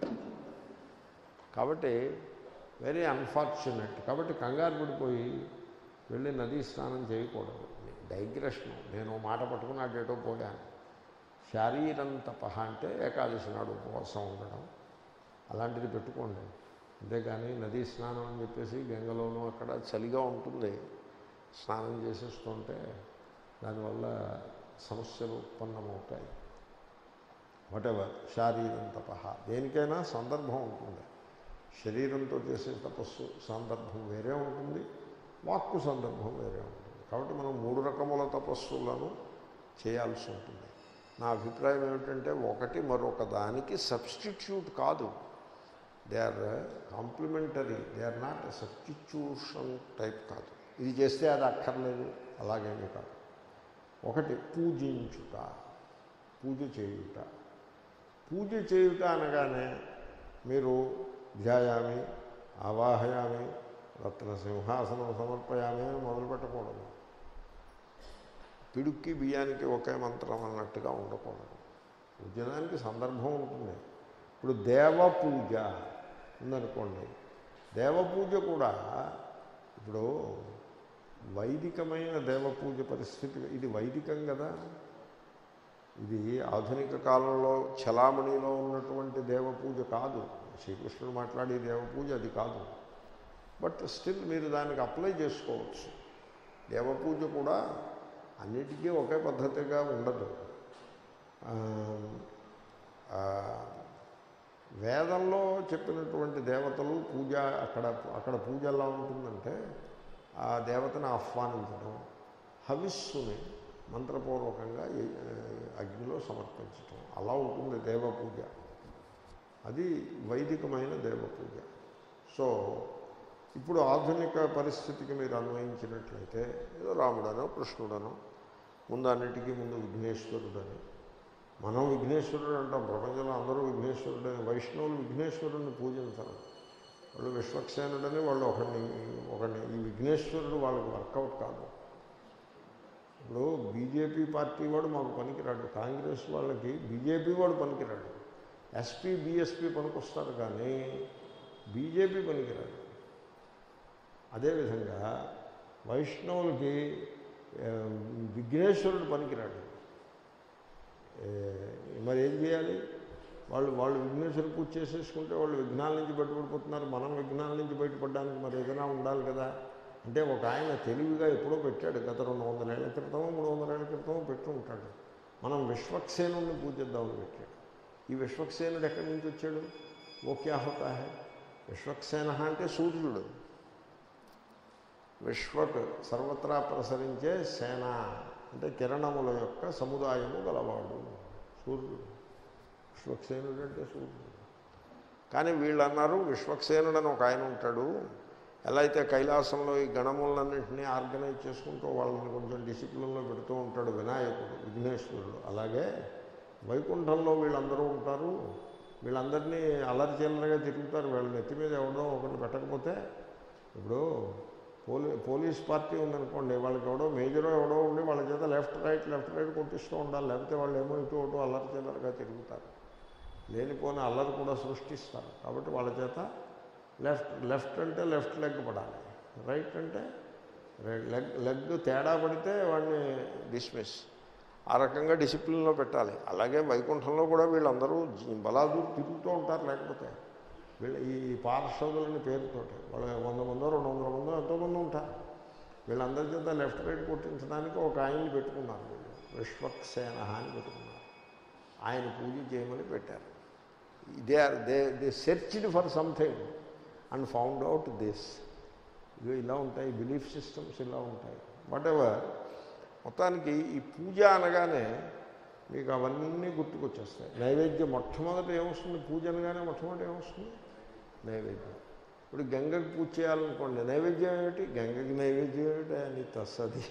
కాబట్టి వెరీ అన్ఫార్చునేట్ కాబట్టి కంగారు పడిపోయి వెళ్ళి నదీ స్నానం చేయకూడదు డైగ్రెషన్ నేను మాట పట్టుకుని అటేటో పోయాను శారీరం తపహ అంటే ఏకాదశి నాడు ఉపవాసం ఉండడం అలాంటిది పెట్టుకోండి అంతేగాని నదీ స్నానం అని చెప్పేసి గంగలోనూ అక్కడ చలిగా ఉంటుంది స్నానం చేసేస్తుంటే దానివల్ల సమస్యలు ఉత్పన్నమవుతాయి వాటెవర్ శారీరం తపహ దేనికైనా సందర్భం ఉంటుంది శరీరంతో చేసే తపస్సు సందర్భం వేరే ఉంటుంది వాక్కు సందర్భం వేరే ఉంటుంది కాబట్టి మనం మూడు రకముల తపస్సులను చేయాల్సి ఉంటుంది నా అభిప్రాయం ఏమిటంటే ఒకటి మరొక దానికి సబ్స్టిట్యూట్ కాదు they are complementary they are not substitution type కాదు ఇది చేస్తే అది అక్కర్లేదు అలాగేమీ కాదు ఒకటి పూజించుట పూజ చేయుట పూజ చేయుట అనగానే మీరు ధ్యాయామి ఆవాహయామి రత్న సింహాసనం సమర్పయామి అని మొదలు పెట్టకూడదు పిడుక్కి బియ్యానికి ఒకే మంత్రం అన్నట్టుగా ఉండకూడదు పూజనానికి సందర్భం ఉంటుంది ఇప్పుడు దేవ పూజ ఉందనుకోండి దేవ పూజ కూడా ఇప్పుడు వైదికమైన దేవ పూజ పరిస్థితి ఇది వైదికం కదా ఇది ఆధునిక కాలంలో చలామణిలో ఉన్నటువంటి దేవ పూజ కాదు శ్రీకృష్ణుడు మాట్లాడే దేవ పూజ అది కాదు బట్ స్టిల్ మీరు దానికి అప్లై చేసుకోవచ్చు దేవ పూజ కూడా అన్నిటికీ ఒకే పద్ధతిగా ఉండదు ఆ, ఆ, వేదంలో చెప్పినటువంటి దేవతలు పూజ అక్కడ అక్కడ పూజ ఎలా ఉంటుందంటే ఆ దేవతను ఆహ్వానించడం హవిస్సుని మంత్రపూర్వకంగా ఈ- అగ్నిలో సమర్పించటం అలా ఉంటుంది దేవ పూజ అది వైదికమైన దేవ పూజ సో ఇప్పుడు ఆధునిక పరిస్థితికి మీరు అన్వయించినట్లయితే ఏదో రాముడనో కృష్ణుడనో ముందు అన్నిటికీ ముందు విఘ్నేశ్వరుడని మనం విఘ్నేశ్వరుడు అంటాం ప్రపంచంలో అందరూ విఘ్నేశ్వరుడని వైష్ణవులు విఘ్నేశ్వరుడిని పూజించరు వాళ్ళు విశ్వక్సేనుడని వాళ్ళు ఒకరిని ఒకరిని ఈ విఘ్నేశ్వరుడు వాళ్ళకి వర్కౌట్ కాదు ఇప్పుడు బీజేపీ పార్టీ వాడు మాకు పనికిరాడు కాంగ్రెస్ వాళ్ళకి బీజేపీ వాడు పనికిరాడు ఎస్పీ బీఎస్పీ పనికొస్తారు కానీ బీజేపీ పనికిరాడు అదేవిధంగా వైష్ణవులకి ఆ, విఘ్నేశ్వరుడు పనికిరాడు ఏ, మరి ఏం చేయాలి వాళ్ళు వాళ్ళు విఘ్నేశ్వరుడు పూజ చేసేసుకుంటే వాళ్ళు విఘ్నాల నుంచి బయటపడిపోతున్నారు మనం విఘ్నాల నుంచి బయటపడడానికి మరి ఏదైనా ఉండాలి కదా అంటే ఒక ఆయన తెలివిగా ఎప్పుడో పెట్టాడు గత రెండు వందల ఏళ్ల క్రితమో మూడు వందల ఏళ్ల క్రితమో పెట్టి ఉంటాడు మనం విశ్వక్సేనుడిని పూజిద్దామని పెట్టాడు ఈ విశ్వక్సేనుడు ఎక్కడి నుంచి వచ్చాడు ఓ క్యా హోతా హై విశ్వక్సేన అంటే సూర్యుడు విశ్వక్ సర్వత్రా ప్రసరించే సేన అంటే కిరణముల యొక్క సముదాయము గలవాడు సూర్యుడు విశ్వక్సేనుడు అంటే సూర్యుడు కానీ వీళ్ళు అన్నారు విశ్వక్సేనుడు అని ఒక ఆయన ఉంటాడు ఎలా అయితే కైలాసంలో ఈ గణములన్నింటినీ ఆర్గనైజ్ చేసుకుంటూ వాళ్ళని కొంచెం డిసిప్లిన్లో పెడుతూ ఉంటాడు వినాయకుడు విఘ్నేశ్వరుడు అలాగే వైకుంఠంలో వీళ్ళందరూ ఉంటారు వీళ్ళందరినీ అల్లరి చిల్లరగా తిరుగుతారు వీళ్ళ నెత్తి మీద ఎవడో ఒకరిని పెట్టకపోతే ఇప్పుడు పోలీ పోలీస్ పార్టీ ఉందనుకోండి వాళ్ళకి ఎవడో మేజరో ఎవడో ఉండి వాళ్ళ చేత లెఫ్ట్ రైట్ లెఫ్ట్ రైట్ కొట్టిస్తూ ఉండాలి లేకపోతే వాళ్ళు ఏమో ఇటు అటు అల్లరి చిల్లరగా తిరుగుతారు లేనిపోని అల్లరి కూడా సృష్టిస్తారు కాబట్టి వాళ్ళ చేత లెఫ్ట్ లెఫ్ట్ అంటే లెఫ్ట్ లెగ్ పడాలి రైట్ అంటే రైట్ లెగ్ లెగ్ తేడా పడితే వాడిని డిస్మిస్ ఆ రకంగా డిసిప్లిన్లో పెట్టాలి అలాగే వైకుంఠంలో కూడా వీళ్ళందరూ జీ- బలాదూరు తిరుగుతూ ఉంటారు లేకపోతే వీళ్ళ ఈ పార్షదులని పేరుతోటి వాళ్ళ వంద మందో రెండు వందల మందో ఎంతోమంది ఉంటారు వీళ్ళందరి చేత లెఫ్ట్ రైట్ కొట్టించడానికి ఒక ఆయన్ని పెట్టుకున్నారు వీళ్ళు విశ్వక్సేన అని పెట్టుకున్నారు ఆయన పూజ చేయమని పెట్టారు they are they they searched for something and found out this ఇవి ఇలా ఉంటాయి బిలీఫ్ సిస్టమ్స్ ఇలా ఉంటాయి వాట్ ఎవర్ మొత్తానికి ఈ పూజ అనగానే మీకు అవన్నీ గుర్తుకొచ్చేస్తాయి నైవేద్యం మొట్టమొదట ఏమొస్తుంది పూజ అనగానే మొట్టమొదటి ఏమొస్తుంది నైవేద్యం ఇప్పుడు గంగకి పూజ చేయాలనుకోండి నైవేద్యం ఏమిటి గంగకి నైవేద్యం ఏమిటి అని తస్సది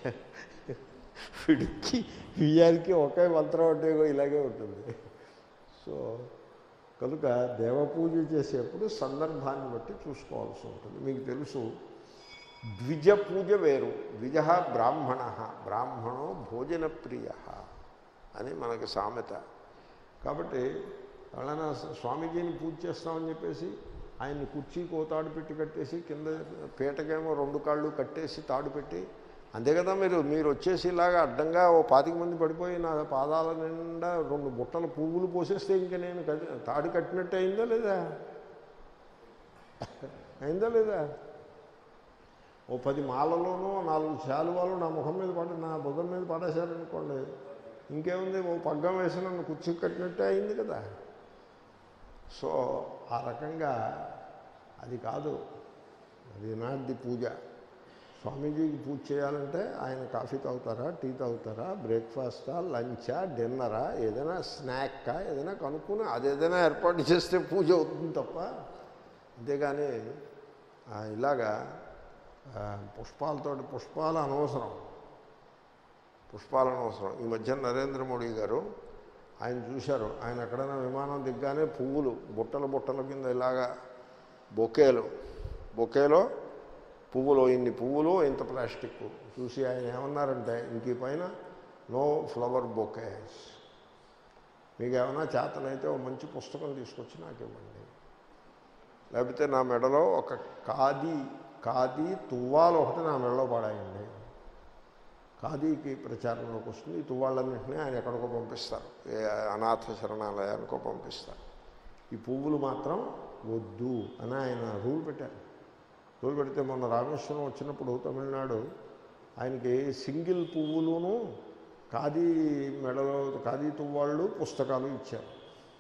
పిడికి బియ్యానికి ఒకే మంత్రం అంటే ఇలాగే ఉంటుంది సో కనుక దేవపూజ చేసేప్పుడు సందర్భాన్ని బట్టి చూసుకోవాల్సి ఉంటుంది మీకు తెలుసు ద్విజ పూజ వేరు ద్విజ బ్రాహ్మణ బ్రాహ్మణో భోజన ప్రియ అని మనకి సామెత కాబట్టి ఎవరైనా స్వామీజీని పూజ చేస్తామని చెప్పేసి ఆయన్ని కుర్చీకి ఓ తాడు పెట్టి కట్టేసి కింద పీటకేమో రెండు కాళ్ళు కట్టేసి తాడు పెట్టి అంతే కదా మీరు మీరు వచ్చేసి ఇలాగా అడ్డంగా ఓ పాతిక మంది పడిపోయి నా పాదాల నిండా రెండు బుట్టల పువ్వులు పోసేస్తే ఇంకా నేను కది- తాడు కట్టినట్టు అయిందా లేదా అయిందా లేదా ఓ పది మాలలోనూ నాలుగు శాలువాలు నా ముఖం మీద పడి నా బుధం మీద పడేశారనుకోండి ఇంకేముంది ఓ పగ్గం వేసి నన్ను కుర్చీ కట్టినట్టే అయింది కదా సో ఆ రకంగా అది కాదు అది నాటి పూజ స్వామీజీకి పూజ చేయాలంటే ఆయన కాఫీ తాగుతారా టీ తాగుతారా బ్రేక్ఫాస్టా లంచా డిన్నరా ఏదైనా స్నాక్కా ఏదైనా కనుక్కుని అదేదైనా ఏర్పాటు చేస్తే పూజ అవుతుంది తప్ప అంతేగాని ఆ, ఇలాగా ఆ, పుష్పాలతో పుష్పాలు అనవసరం పుష్పాలు అనవసరం ఈ మధ్య నరేంద్ర మోడీ గారు ఆయన చూశారు ఆయన ఎక్కడైనా విమానం దిగ్గానే పువ్వులు బుట్టల బుట్టల కింద ఇలాగా బొకేలు బొకేలో పువ్వులు ఇన్ని పువ్వులు ఇంత ప్లాస్టిక్ చూసి ఆయన ఏమన్నారంటే ఇంక ఈ పైన నో ఫ్లవర్ బొకేస్ మీకు ఏమైనా చేతనైతే ఒక మంచి పుస్తకం తీసుకొచ్చి నాకు ఇవ్వండి లేకపోతే నా మెడలో ఒక ఖాదీ ఖాదీ తువ్వాలు ఒకటి నా మెడలో పడాయండి ఖాదీకి ప్రచారంలోకి వస్తుంది ఈ తువ్వాళ్ళన్నింటినీ ఆయన ఎక్కడికో పంపిస్తారు ఏ అనాథ శరణాలయానికో పంపిస్తారు ఈ పువ్వులు మాత్రం వద్దు అని ఆయన రూల్ పెట్టారు రూల్ పెడితే మొన్న రామేశ్వరం వచ్చినప్పుడు తమిళనాడు ఆయనకి సింగిల్ పువ్వులును ఖాదీ మెడలో ఖాదీ తువ్వాళ్ళు పుస్తకాలు ఇచ్చారు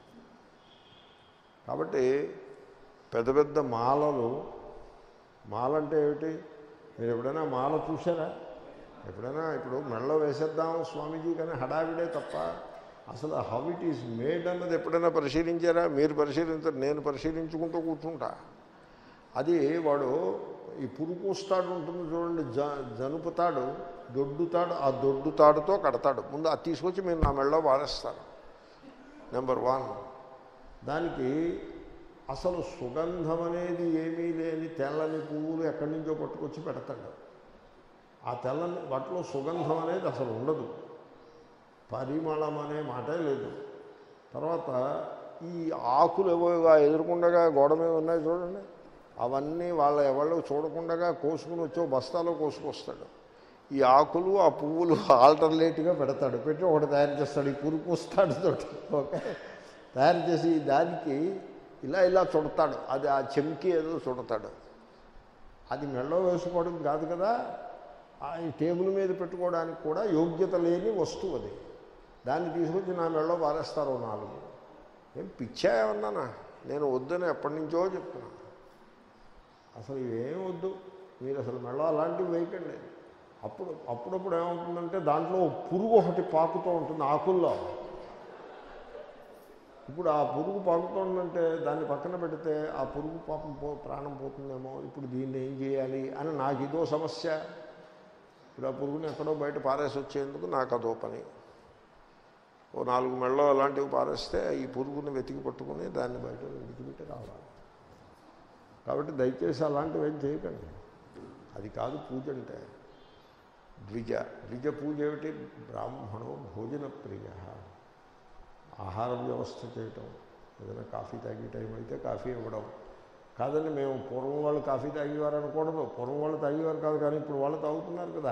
కాబట్టి పెద్ద పెద్ద మాలలు మాల అంటే ఏమిటి మీరు ఎప్పుడైనా మాల చూసారా ఎప్పుడైనా ఇప్పుడు మెడలో వేసేద్దాం స్వామీజీ కానీ హడావిడే తప్ప అసలు హౌ ఇట్ ఈజ్ మేడ్ అన్నది ఎప్పుడైనా పరిశీలించారా మీరు పరిశీలించారు నేను పరిశీలించుకుంటూ కూర్చుంటా అది వాడు ఈ పురుకూస్తాడు ఉంటుంది చూడండి జ జనుపుతాడు దొడ్డుతాడు ఆ దొడ్డుతాడుతో కడతాడు ముందు అది తీసుకొచ్చి మీరు నా మెడలో వాడేస్తారు నెంబర్ వన్ దానికి అసలు సుగంధం అనేది ఏమీ లేని తెల్లని పువ్వులు ఎక్కడి నుంచో పట్టుకొచ్చి పెడతాడు ఆ తెల్లని వాటిలో సుగంధం అనేది అసలు ఉండదు పరిమళం అనే మాటే లేదు తర్వాత ఈ ఆకులు ఏవోగా ఎదురుకుండగా గోడ మీద ఉన్నాయి చూడండి అవన్నీ వాళ్ళ ఎవరు చూడకుండా కోసుకుని వచ్చి ఓ బస్తాలో కోసుకొస్తాడు ఈ ఆకులు ఆ పువ్వులు ఆల్టర్నేట్గా పెడతాడు పెట్టి ఒకటి తయారు చేస్తాడు ఈ పురుగు వస్తాడు తోటి ఓకే తయారు చేసి దానికి ఇలా ఇలా చుడతాడు అది ఆ చెంకి ఏదో చుడతాడు అది మెళ్ళో వేసుకోవడం కాదు కదా ఆ ఈ టేబుల్ మీద పెట్టుకోవడానికి కూడా యోగ్యత లేని వస్తువు అది దాన్ని తీసుకొచ్చి నా మెళ్ళో పారేస్తారు ఓ నాలుగు ఏం పిచ్చా ఏమన్నానా నేను వద్దని ఎప్పటి నుంచో చెప్తున్నాను అసలు ఇవేం వద్దు మీరు అసలు మెళ్ళ అలాంటివి వేయకండి అప్పుడు అప్పుడప్పుడు ఏమవుతుందంటే దాంట్లో ఓ పురుగు ఒకటి పాకుతూ ఉంటుంది ఆకుల్లో ఇప్పుడు ఆ పురుగు పాకుతోందంటే దాన్ని పక్కన పెడితే ఆ పురుగు పాపం పో ప్రాణం పోతుందేమో ఇప్పుడు దీన్ని ఏం చేయాలి అని నాకు ఇదో సమస్య ఇప్పుడు ఆ పురుగుని ఎక్కడో బయట పారేసి వచ్చేందుకు నాకు అదో పని ఓ నాలుగు మెళ్ళో అలాంటివి పారేస్తే ఈ పురుగుని వెతికి పట్టుకుని దాన్ని బయట విడిచిపెట్టి రావాలి కాబట్టి దయచేసి అలాంటివి ఏం చేయకండి అది కాదు పూజ అంటే ద్విజ ద్విజ పూజ ఏమిటి బ్రాహ్మణో భోజన ప్రియ ఆహార వ్యవస్థ చేయటం ఏదైనా కాఫీ తాగే టైం అయితే కాఫీ ఇవ్వడం కాదండి మేము పూర్వం వాళ్ళు కాఫీ తాగేవారు అనకూడదు పూర్వం వాళ్ళు తాగేవారు కాదు కానీ ఇప్పుడు వాళ్ళు తాగుతున్నారు కదా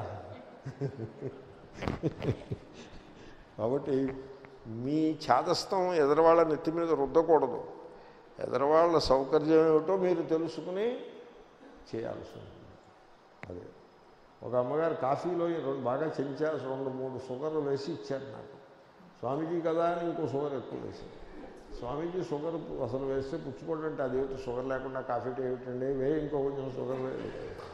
కాబట్టి మీ ఛాదస్థం ఎదరవాళ్ళ నెత్తి మీద రుద్దకూడదు ఎదరవాళ్ళ సౌకర్యం ఏమిటో మీరు తెలుసుకుని చేయాల్సి ఉంటుంది అదే ఒక అమ్మగారు కాఫీలో ఈ రెండు బాగా చెంచా రెండు మూడు షుగర్లు వేసి ఇచ్చారు నాకు స్వామీజీ కదా అని ఇంకో షుగర్ ఎక్కువ వేసింది స్వామీజీ షుగర్ అసలు వేస్తే పుచ్చుకోండి అంటే అదేమిటి షుగర్ లేకుండా కాఫీ టీ ఏమిటండి వే ఇంకో కొంచెం షుగర్ వేయండి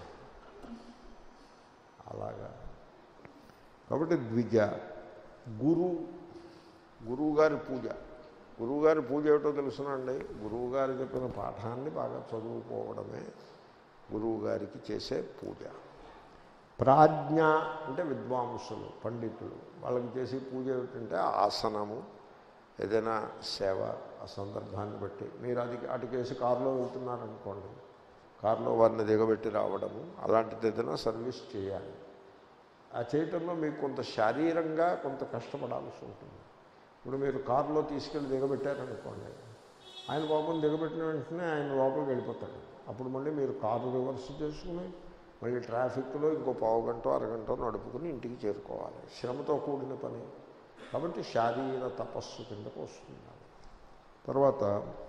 అలాగా కాబట్టి ద్విజ గురు గురువుగారి పూజ గురువుగారి పూజ ఏమిటో తెలుసునండి గురువుగారు చెప్పిన పాఠాన్ని బాగా చదువుకోవడమే గురువుగారికి చేసే పూజ ప్రాజ్ఞ అంటే విద్వాంసులు పండితులు వాళ్ళకి చేసే పూజ ఏమిటంటే ఆసనము ఏదైనా సేవ ఆ సందర్భాన్ని బట్టి మీరు అది అటుకేసి కారులో వెళ్తున్నారనుకోండి కారులో వారిని దిగబెట్టి రావడము అలాంటిది ఏదైనా సర్వీస్ చేయాలి ఆ చేయటంలో మీకు కొంత శారీరంగా కొంత కష్టపడాల్సి ఉంటుంది ఇప్పుడు మీరు కారులో తీసుకెళ్ళి దిగబెట్టారనుకోండి ఆయన పాపం దిగబెట్టిన వెంటనే ఆయన లోపలికి వెళ్ళిపోతాడు అప్పుడు మళ్ళీ మీరు కారు రివర్స్ చేసుకుని మళ్ళీ ట్రాఫిక్లో ఇంకో పావు గంట అరగంట నడుపుకుని ఇంటికి చేరుకోవాలి శ్రమతో కూడిన పని కాబట్టి శారీర తపస్సు కిందకు వస్తుంది తర్వాత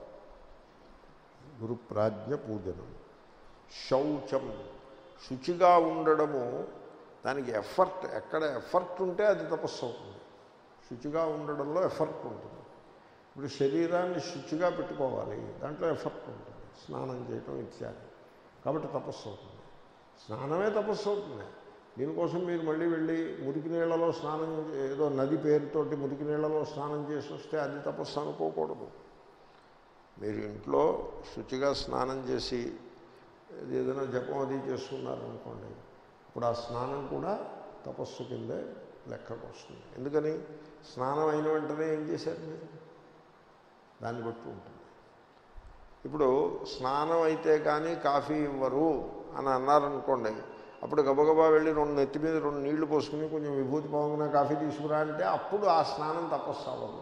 గురుప్రాజ్ఞ పూజనం శౌచం శుచిగా ఉండడము దానికి ఎఫర్ట్ ఎక్కడ ఎఫర్ట్ ఉంటే అది తపస్సు అవుతుంది శుచిగా ఉండడంలో ఎఫర్ట్ ఉంటుంది ఇప్పుడు శరీరాన్ని శుచిగా పెట్టుకోవాలి దాంట్లో ఎఫర్ట్ ఉంటుంది స్నానం చేయటం ఇత్యాది కాబట్టి తపస్సు అవుతుంది స్నానమే తపస్సు అవుతుంది దీనికోసం మీరు మళ్ళీ వెళ్ళి మురికి నీళ్ళలో స్నానం ఏదో నది పేరుతోటి మురికి నీళ్ళలో స్నానం చేసి వస్తే అది తపస్సు అనుకోకూడదు మీరు ఇంట్లో శుచిగా స్నానం చేసి ఏదైనా జపం అది చేసుకున్నారనుకోండి ఇప్పుడు ఆ స్నానం కూడా తపస్సు కిందే లెక్కకు వస్తుంది ఎందుకని స్నానం అయిన వెంటనే ఏం చేశారు మీరు దాన్ని బట్టి ఉంటుంది ఇప్పుడు స్నానం అయితే కానీ కాఫీ ఇవ్వరు అని అన్నారనుకోండి అప్పుడు గబగబా వెళ్ళి రెండు నెత్తి మీద రెండు నీళ్లు పోసుకుని కొంచెం విభూతి పోగానే కాఫీ తీసుకురా అంటే అప్పుడు ఆ స్నానం తపస్సు అవ్వదు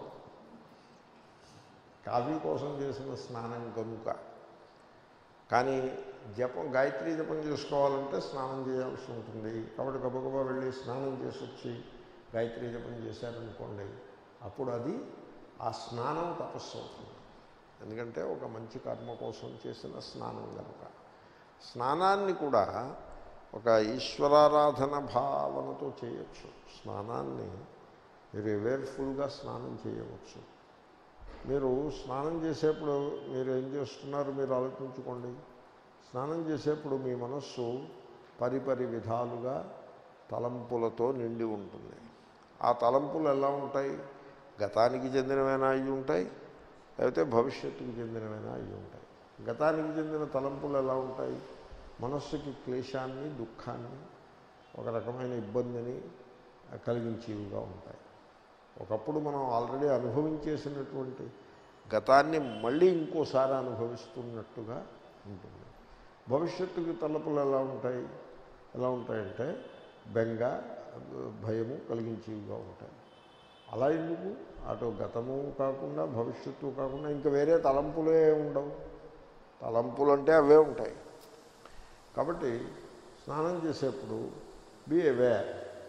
కాఫీ కోసం చేసిన స్నానం కనుక కానీ జపం గాయత్రి జపం చేసుకోవాలంటే స్నానం చేయాల్సి ఉంటుంది కాబట్టి గబగబా వెళ్ళి స్నానం చేసి వచ్చి గాయత్రి జపం చేశారనుకోండి అప్పుడు అది ఆ స్నానం తపస్సు అవుతుంది ఎందుకంటే ఒక మంచి కర్మ కోసం చేసిన స్నానం కనుక స్నానాన్ని కూడా ఒక ఈశ్వరారాధన భావనతో చేయొచ్చు స్నానాన్ని మీరు అవేర్ఫుల్గా స్నానం చేయవచ్చు మీరు స్నానం చేసేప్పుడు మీరు ఏం చేస్తున్నారు మీరు ఆలోచించుకోండి స్నానం చేసేప్పుడు మీ మనస్సు పరిపరి విధాలుగా తలంపులతో నిండి ఉంటుంది ఆ తలంపులు ఎలా ఉంటాయి గతానికి చెందినవైనా అయి ఉంటాయి లేకపోతే భవిష్యత్తుకు చెందినవైనా అయి ఉంటాయి గతానికి చెందిన తలంపులు ఎలా ఉంటాయి మనస్సుకి క్లేశాన్ని దుఃఖాన్ని ఒక రకమైన ఇబ్బందిని కలిగించేవిగా ఉంటాయి ఒకప్పుడు మనం ఆల్రెడీ అనుభవించేసినటువంటి గతాన్ని మళ్ళీ ఇంకోసారి అనుభవిస్తున్నట్టుగా ఉంటుంది భవిష్యత్తుకి తలపులు ఎలా ఉంటాయి ఎలా ఉంటాయంటే బెంగ భయము కలిగించేవిగా ఉంటాయి అలా ఎందుకు అటు గతము కాకుండా భవిష్యత్తు కాకుండా ఇంకా వేరే తలంపులే ఉండవు తలంపులు అంటే అవే ఉంటాయి కాబట్టి స్నానం చేసేప్పుడు బీ అవేర్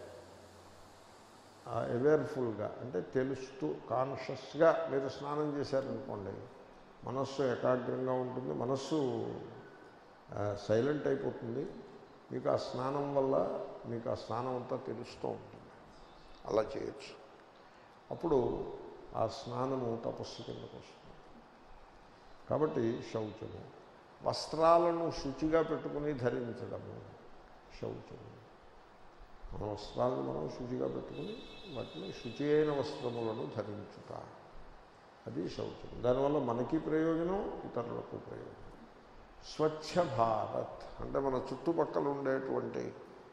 అవేర్ఫుల్గా అంటే తెలుస్తూ కాన్షియస్గా మీరు స్నానం చేశారనుకోండి మనస్సు ఏకాగ్రంగా ఉంటుంది మనస్సు సైలెంట్ అయిపోతుంది మీకు ఆ స్నానం వల్ల మీకు ఆ స్నానం అంతా తెలుస్తూ ఉంటుంది అలా చేయొచ్చు అప్పుడు ఆ స్నానము తపస్సు కిందకు వస్తుంది కాబట్టి శౌచము వస్త్రాలను శుచిగా పెట్టుకుని ధరించడము శౌచము మన వస్త్రాలను మనం శుచిగా పెట్టుకుని వాటిని శుచి అయిన వస్త్రములను ధరించుట అది శౌచం దానివల్ల మనకి ప్రయోజనం ఇతరులకు ప్రయోజనం స్వచ్ఛ భారత్ అంటే మన చుట్టుపక్కల ఉండేటువంటి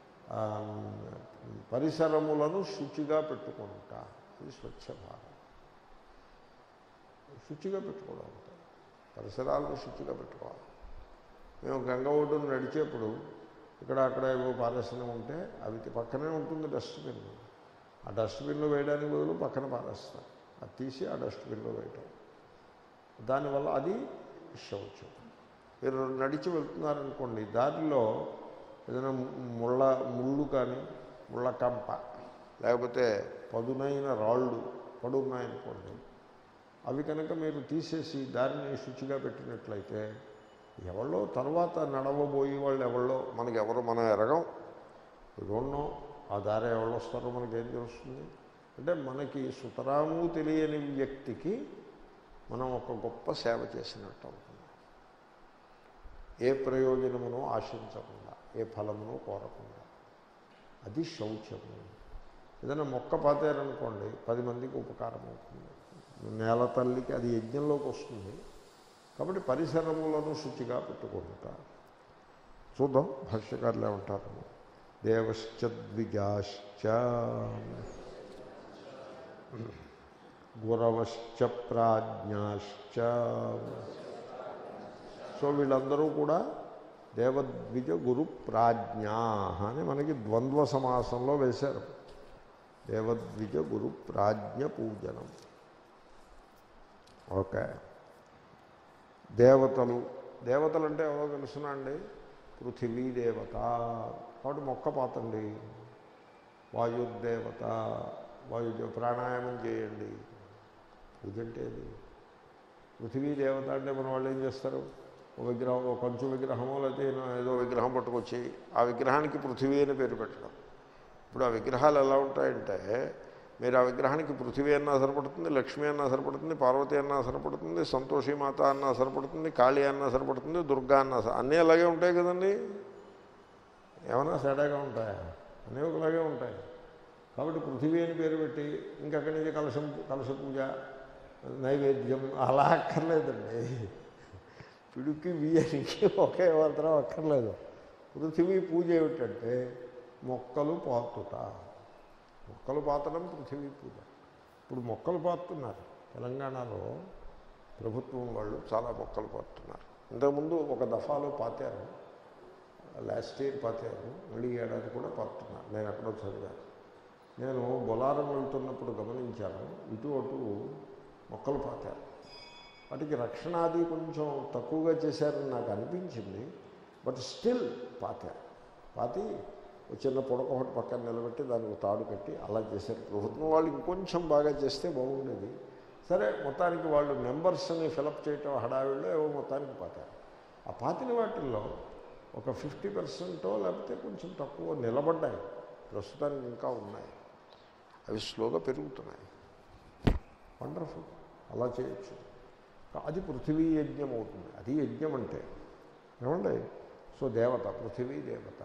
పరిసరములను శుచిగా పెట్టుకుంటా అది స్వచ్ఛ భారత్ శుచిగా పెట్టుకోవడం పరిసరాలను శుచిగా పెట్టుకోవాలి మేము గంగ ఒడ్డును నడిచేప్పుడు ఇక్కడ అక్కడ ఏవో పారేస్తూనే ఉంటే అవి పక్కనే ఉంటుంది డస్ట్బిన్ ఆ డస్ట్బిన్లో వేయడానికి బదులు పక్కన పారేస్తారు అది తీసి ఆ డస్ట్బిన్లో వేయటం దానివల్ల అది శౌచం మీరు నడిచి వెళ్తున్నారనుకోండి దారిలో ఏదైనా ముళ్ళ ముళ్ళు కానీ ముళ్ళ కంప లేకపోతే పదునైన రాళ్ళు పడున్నాయనుకోండి అవి కనుక మీరు తీసేసి దారిని శుచిగా పెట్టినట్లయితే ఎవరో తర్వాత నడవబోయే వాళ్ళు ఎవరో మనకి ఎవరో మనం ఎరగం నో ఆ దారి ఎవరు వస్తారో మనకేం తెలుస్తుంది అంటే మనకి సుతరాము తెలియని వ్యక్తికి మనం ఒక గొప్ప సేవ చేసినట్టు అవుతుంది ఏ ప్రయోజనమును ఆశించకుండా ఏ ఫలమును కోరకుండా అది శౌచము ఏదైనా మొక్క పాతారనుకోండి పది మందికి ఉపకారం అవుతుంది నేల తల్లికి అది యజ్ఞంలోకి వస్తుంది కాబట్టి పరిసరములను శుచిగా పెట్టుకుంటా చూద్దాం భాష్యకారులు ఏమంటారు దేవశ్చ ద్విజాశ్చ గురవశ్చ ప్రాజ్ఞాశ్చ సో వీళ్ళందరూ కూడా దేవద్విజ గురు ప్రాజ్ఞా అని మనకి ద్వంద్వ సమాసంలో వేశారు దేవద్విజ గురు ప్రాజ్ఞ పూజనం ఓకే దేవతలు దేవతలు అంటే ఎవరో తెలుసునా అండి పృథివీ దేవత కాబట్టి మొక్క పాతండి వాయుదేవత వాయు ప్రాణాయామం చేయండి పూజ అంటే అది పృథివీ దేవత అంటే మన వాళ్ళు ఏం చేస్తారు ఓ విగ్రహం ఓ కంచు విగ్రహమో లేకపోతే ఏదో విగ్రహం పట్టుకొచ్చి ఆ విగ్రహానికి పృథివీ అని పేరు పెట్టడం ఇప్పుడు ఆ విగ్రహాలు ఎలా ఉంటాయంటే మీరు ఆ విగ్రహానికి పృథివీ అన్నా సరిపడుతుంది లక్ష్మి అన్నా సరిపడుతుంది పార్వతి అన్నా సరిపడుతుంది సంతోషిమాత అన్నా సరిపడుతుంది కాళీ అన్నా సరిపడుతుంది దుర్గా అన్నా అన్నీ అలాగే ఉంటాయి కదండి ఏమైనా తేడాగా ఉంటాయా అన్నీ ఒకలాగే ఉంటాయి కాబట్టి పృథివీ అని పేరు పెట్టి ఇంకక్కడి నుంచి కలశం కలశ పూజ నైవేద్యం అలా అక్కర్లేదండి పిడుక్కి బియ్యానికి ఒకే మంత్రం అక్కర్లేదు పృథివీ పూజ ఏమిటంటే మొక్కలు పాతుట మొక్కలు పాతడం పృథివీ పూజ ఇప్పుడు మొక్కలు పాతున్నారు తెలంగాణలో ప్రభుత్వం వాళ్ళు చాలా మొక్కలు పాతున్నారు ఇంతకుముందు ఒక దఫాలో పాతారు లాస్ట్ ఇయర్ పాతారు మళ్ళీ ఈ ఏడాది కూడా పాతున్నారు నేను ఎక్కడో చదివాను నేను బొలారం వెళ్తున్నప్పుడు గమనించాను ఇటు అటు మొక్కలు పాతారు వాటికి రక్షణ అది కొంచెం తక్కువగా చేశారని నాకు అనిపించింది బట్ స్టిల్ పాతారు పాతి ఒక చిన్న పొడక ఒకటి పక్కన నిలబెట్టి దానికి తాడు కట్టి అలా చేశారు ప్రభుత్వం వాళ్ళు ఇంకొంచెం బాగా చేస్తే బాగుండేది సరే మొత్తానికి వాళ్ళు మెంబర్స్ని ఫిలప్ చేయటం హడావిడిలో ఏవో మొత్తానికి పాతారు ఆ పాతిన వాటిల్లో ఒక ఫిఫ్టీ పర్సెంటో లేకపోతే కొంచెం తక్కువ నిలబడ్డాయి ప్రస్తుతానికి ఇంకా ఉన్నాయి అవి స్లోగా పెరుగుతున్నాయి వండర్ఫుల్ అలా చేయొచ్చు అది పృథివీ యజ్ఞం అవుతుంది అది యజ్ఞం అంటే ఏమండి సో దేవత పృథివీ దేవత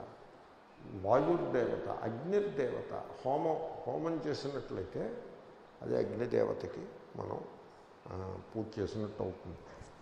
వాయుర్దేవత అగ్నిర్దేవత హోమం హోమం చేసినట్లయితే అది అగ్నిదేవతకి మనం పూజ చేసినట్టు అవుతుంది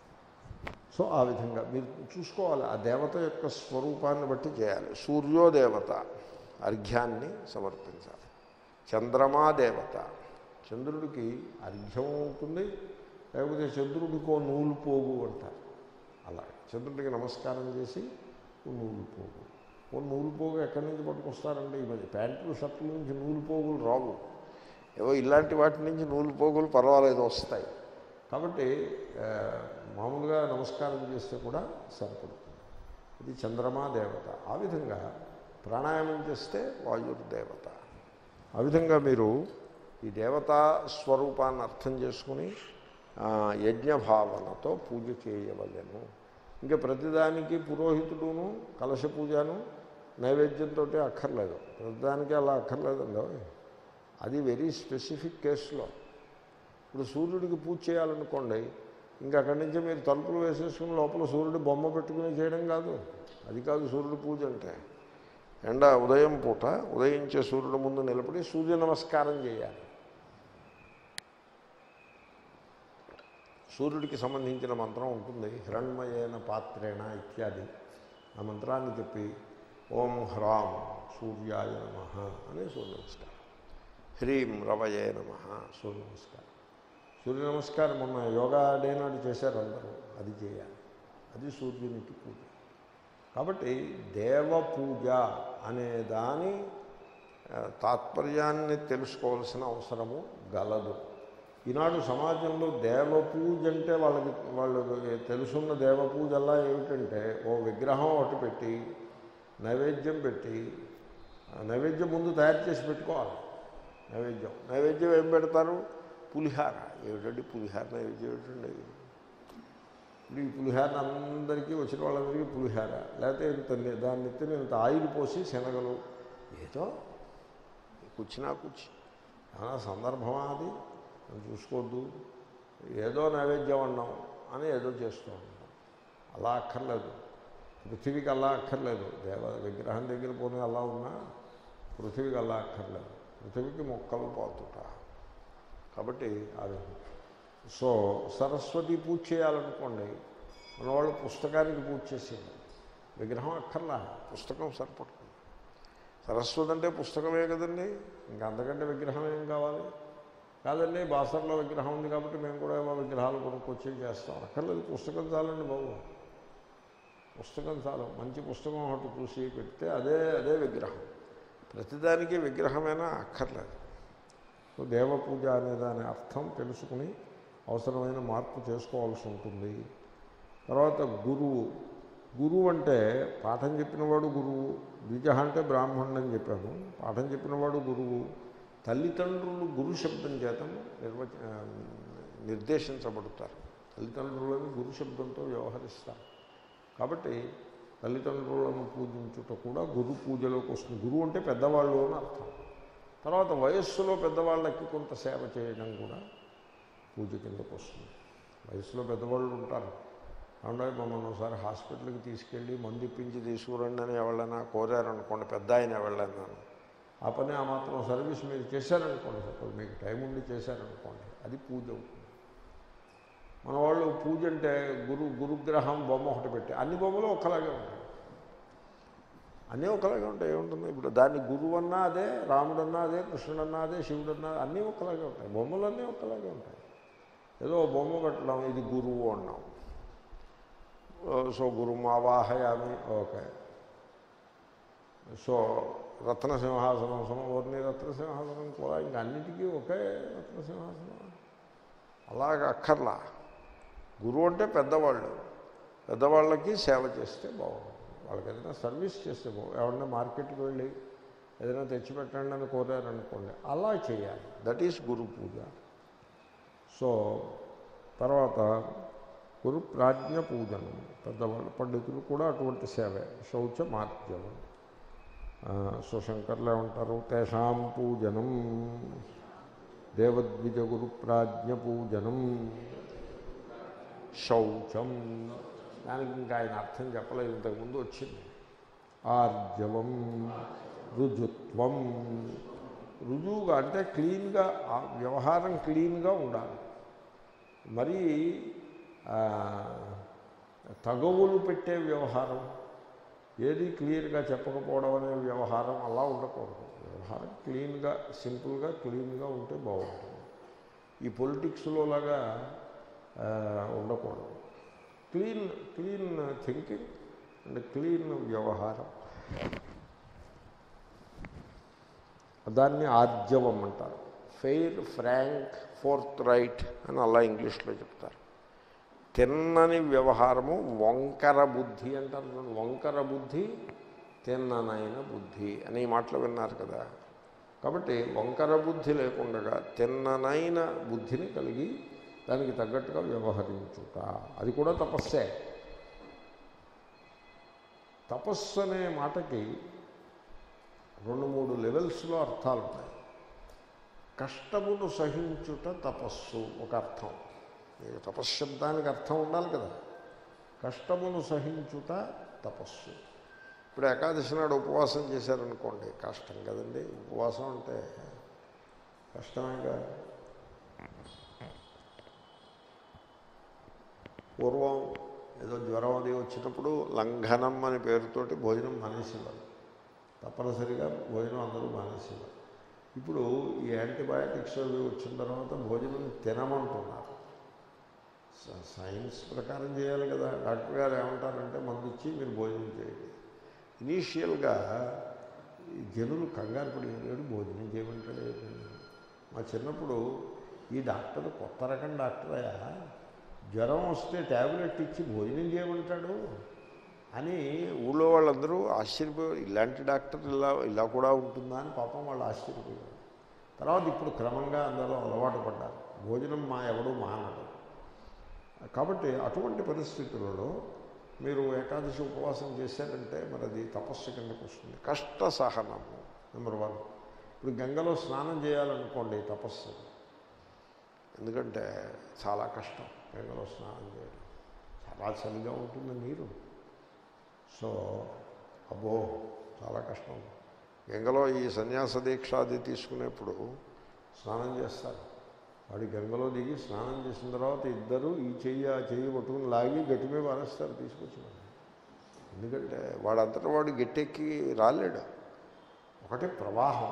సో ఆ విధంగా మీరు చూసుకోవాలి ఆ దేవత యొక్క స్వరూపాన్ని బట్టి చేయాలి సూర్యోదేవత అర్ఘ్యాన్ని సమర్పించాలి చంద్రమా దేవత చంద్రుడికి అర్ఘ్యం ఉంటుంది లేకపోతే చంద్రుడికో నూలు పోగు అంటారు అలా చంద్రుడికి నమస్కారం చేసి ఓ నూలు పోగు ఓ నూలు పోగు ఎక్కడి నుంచి పట్టుకొస్తారండి ఈ మధ్య ప్యాంట్లు షర్ట్ల నుంచి నూలు పోగులు రావు ఏవో ఇలాంటి వాటి నుంచి నూలు పోగులు పర్వాలేదు వస్తాయి కాబట్టి మామూలుగా నమస్కారం చేస్తే కూడా సరిపడుతుంది ఇది చంద్రమా దేవత ఆ విధంగా ప్రాణాయామం చేస్తే వాయుర్దేవత ఆ విధంగా మీరు ఈ దేవతా స్వరూపాన్ని అర్థం చేసుకుని యజ్ఞభావనతో పూజ చేయవలెను ఇంకా ప్రతిదానికి పురోహితుడును కలశ పూజను నైవేద్యంతో అక్కర్లేదు ప్రతిదానికి అలా అక్కర్లేదండి అది వెరీ స్పెసిఫిక్ కేసులో ఇప్పుడు సూర్యుడికి పూజ చేయాలనుకోండి ఇంకా అక్కడి నుంచి మీరు తలుపులు వేసేసుకుని లోపల సూర్యుడు బొమ్మ పెట్టుకుని చేయడం కాదు అది కాదు సూర్యుడు పూజ అంటే ఎండ ఉదయం పూట ఉదయించే సూర్యుడు ముందు నిలబడి సూర్య నమస్కారం చేయాలి సూర్యుడికి సంబంధించిన మంత్రం ఉంటుంది హిరణ్మయేన పాత్రేణ ఇత్యాది ఆ మంత్రాన్ని చెప్పి ఓం హ్రాం సూర్యాయ నమ అని సూర్య నమస్కారం హ్రీం రవయే నమ సూర్య నమస్కారం సూర్య నమస్కారం మొన్న యోగా డే నాడు చేశారు అందరూ అది చేయాలి అది సూర్యునికి పూజ కాబట్టి దేవ పూజ అనే దాని తాత్పర్యాన్ని తెలుసుకోవాల్సిన అవసరము గలదు ఈనాడు సమాజంలో దేవ పూజ అంటే వాళ్ళకి వాళ్ళు తెలుసున్న దేవ పూజల్లా ఏమిటంటే ఓ విగ్రహం ఒకటి పెట్టి నైవేద్యం పెట్టి నైవేద్యం ముందు తయారు చేసి పెట్టుకోవాలి నైవేద్యం నైవేద్యం ఏం పెడతారు పులిహార ఏమిటండి పులిహార నైవేద్యం ఏమిటండి ఇప్పుడు ఈ పులిహార అందరికీ వచ్చిన వాళ్ళందరికీ పులిహార లేకపోతే ఇంత దాన్ని ఎత్తిన ఇంత ఆయిల్ పోసి శనగలు ఏదో కూర్చున్నా కూర్చి ఏమైనా సందర్భమా అది అని చూసుకోవద్దు ఏదో నైవేద్యం అన్నాం అని ఏదో చేస్తూ ఉంటాం అలా అక్కర్లేదు పృథివీకి అలా అక్కర్లేదు దేవ విగ్రహం దగ్గర పోనీ అలా ఉన్నా పృథివీకి అలా అక్కర్లేదు పృథివీకి మొక్కలు పోతుట కాబట్టి అది సో సరస్వతి పూజ చేయాలనుకోండి మన వాళ్ళు పుస్తకానికి పూజ చేసేది విగ్రహం అక్కర్లా పుస్తకం సరిపడుతుంది సరస్వతి అంటే పుస్తకమే కదండి ఇంకా అంతకంటే విగ్రహం ఏం కావాలి కాదండి బాసర్లో విగ్రహం ఉంది కాబట్టి మేము కూడా ఏవో విగ్రహాలు కొనుక్కొచ్చి చేస్తాం అక్కర్లేదు పుస్తకం చాలండి బాబు పుస్తకం చాలు మంచి పుస్తకం ఒకటి చూసి పెడితే అదే అదే విగ్రహం ప్రతిదానికి విగ్రహమైనా అక్కర్లేదు సో దేవపూజ అనే దాని అర్థం తెలుసుకుని అవసరమైన మార్పు చేసుకోవాల్సి ఉంటుంది తర్వాత గురువు గురువు అంటే పాఠం చెప్పినవాడు గురువు ద్విజ అంటే బ్రాహ్మణుడు అని చెప్పాను పాఠం చెప్పినవాడు గురువు తల్లిదండ్రులు గురు శబ్దం చేత నిర్వచ నిర్దేశించబడతారు తల్లిదండ్రులను గురు శబ్దంతో వ్యవహరిస్తారు కాబట్టి తల్లిదండ్రులను పూజించుట కూడా గురు పూజలోకి వస్తుంది గురువు అంటే పెద్దవాళ్ళు అని అర్థం తర్వాత వయస్సులో పెద్దవాళ్ళకి కొంత సేవ చేయడం కూడా పూజ కిందకు వస్తుంది వయస్సులో పెద్దవాళ్ళు ఉంటారు ఏమంటే మమ్మల్ని ఒకసారి హాస్పిటల్కి తీసుకెళ్ళి మందు ఇప్పించి తీసుకురండి అని ఎవరైనా కోరారనుకోండి పెద్ద ఆయన ఎవరైనాను ఆ పని ఆ మాత్రం సర్వీస్ మీరు చేశారనుకోండి సపోజ్ మీకు టైం ఉండి చేశారనుకోండి అది పూజ అవుతుంది మన వాళ్ళు పూజ అంటే గురు గురుగ్రహం బొమ్మ ఒకటి పెట్టి అన్ని బొమ్మలు ఒకలాగే ఉంటాయి అన్నీ ఒకలాగే ఉంటాయి ఏముంటుంది ఇప్పుడు దాన్ని గురువు అన్నా అదే రాముడన్నా అదే కృష్ణుడన్నా అదే శివుడన్నా అన్నీ ఒకలాగే ఉంటాయి బొమ్మలన్నీ ఒకలాగే ఉంటాయి ఏదో ఓ బొమ్మ పెట్టడం ఇది గురువు అన్నాం సో గురుమావాహయామి ఓకే సో రత్నసింహాసనం సమవర్ణి రత్నసింహాసనం కూడా ఇంకా అన్నిటికీ ఒకే రత్నసింహాసనం అలాగ అక్కర్లా గురువు అంటే పెద్దవాళ్ళు పెద్దవాళ్ళకి సేవ చేస్తే బాగుంటుంది వాళ్ళకి ఏదైనా సర్వీస్ చేస్తే బాగుంది ఎవరన్నా మార్కెట్కి వెళ్ళి ఏదైనా తెచ్చిపెట్టండి అని కోరారనుకోండి అలా చేయాలి that is guru puja so తర్వాత గురు ప్రాజ్ఞ పూజనం పెద్దవాళ్ళు పండితులు కూడా అటువంటి సేవే శౌచ మార్జనం సో శంకర్లు ఏమంటారు తేషాం పూజనం దేవద్విజ గురు ప్రాజ్ఞ పూజనం శౌచం దానికి ఇంకా ఆయన అర్థం చెప్పలేదు ఇంతకుముందు వచ్చింది ఆర్జవం రుజుత్వం రుజువుగా అంటే క్లీన్గా ఆ వ్యవహారం క్లీన్గా ఉండాలి మరీ ఆ, తగవులు పెట్టే వ్యవహారం ఏది క్లియర్గా చెప్పకపోవడం అనే వ్యవహారం అలా ఉండకూడదు వ్యవహారం క్లీన్గా సింపుల్గా క్లీన్గా ఉంటే బాగుంటుంది ఈ పొలిటిక్స్లో లాగా ఆ, ఉండకూడదు clean clean thinking and clean వ్యవహారం దాన్ని ఆర్జవం అంటారు ఫెయిర్ ఫ్రాంక్ ఫోర్త్ రైట్ అని అలా ఇంగ్లీష్లో చెప్తారు తిన్నని వ్యవహారము వంకర బుద్ధి అంటారు చూడండి. వంకర బుద్ధి తిన్ననైన బుద్ధి అని ఈ మాటలు విన్నారు కదా కాబట్టి వంకర బుద్ధి లేకుండా తిన్ననైన బుద్ధిని కలిగి దానికి తగ్గట్టుగా వ్యవహరించుట అది కూడా తపస్సే తపస్సు అనే మాటకి రెండు మూడు లెవెల్స్లో అర్థాలు ఉన్నాయి కష్టమును సహించుట తపస్సు ఒక అర్థం మీకు తపశ్శబ్దానికి అర్థం ఉండాలి కదా కష్టమును సహించుట తపస్సు ఇప్పుడు ఏకాదశి నాడు ఉపవాసం చేశారనుకోండి కష్టం కదండి ఉపవాసం అంటే కష్టమేగా పూర్వం ఏదో జ్వరం అది వచ్చినప్పుడు లంఘనం అనే పేరుతోటి భోజనం మానేసేవారు తప్పనిసరిగా భోజనం అందరూ మానేసేవారు ఇప్పుడు ఈ యాంటీబయాటిక్స్ అవి వచ్చిన తర్వాత భోజనం తినమంటున్నారు స- సైన్స్ ప్రకారం చేయాలి కదా డాక్టర్ గారు ఏమంటారంటే మందు ఇచ్చి మీరు భోజనం చేయండి ఇనీషియల్గా ఈ జనులు కంగారు పడి ఏడు భోజనం చేయమంటాడు ఏంటి? మా చిన్నప్పుడు ఈ డాక్టర్ కొత్త రకం డాక్టర్ అయ్యా జ్వరం వస్తే ట్యాబ్లెట్ ఇచ్చి భోజనం చేయమంటాడు అని ఊళ్ళో వాళ్ళందరూ ఆశ్చర్యపోయారు ఇలాంటి డాక్టర్ ఇలా ఇలా కూడా ఉంటుందా అని పాపం వాళ్ళు ఆశ్చర్యపోయారు తర్వాత ఇప్పుడు క్రమంగా అందరూ అలవాటు పడ్డారు భోజనం మా ఎవడూ మానడు కాబట్టి అటువంటి పరిస్థితులలో మీరు ఏకాదశి ఉపవాసం చేశారంటే మరి అది తపస్సు కిందకు వస్తుంది కష్ట సహనము నెంబర్ వన్ ఇప్పుడు గంగలో స్నానం చేయాలనుకోండి తపస్సు ఎందుకంటే చాలా కష్టం గంగలో స్నానం చేయడం చాలా చలిగా ఉంటుంది నీరు సో అబ్బో చాలా కష్టం గంగలో ఈ సన్యాస దీక్ష అది తీసుకునేప్పుడు స్నానం చేస్తారు వాడి గంగలో దిగి స్నానం చేసిన తర్వాత ఇద్దరు ఈ చెయ్యి ఆ చెయ్యి పట్టుకుని లాగి గట్టి మీద పారేస్తారు తీసుకొచ్చి వాడిని. ఎందుకంటే వాడంతటా వాడు గట్టెక్కి రాలేడు ఒకటి ప్రవాహం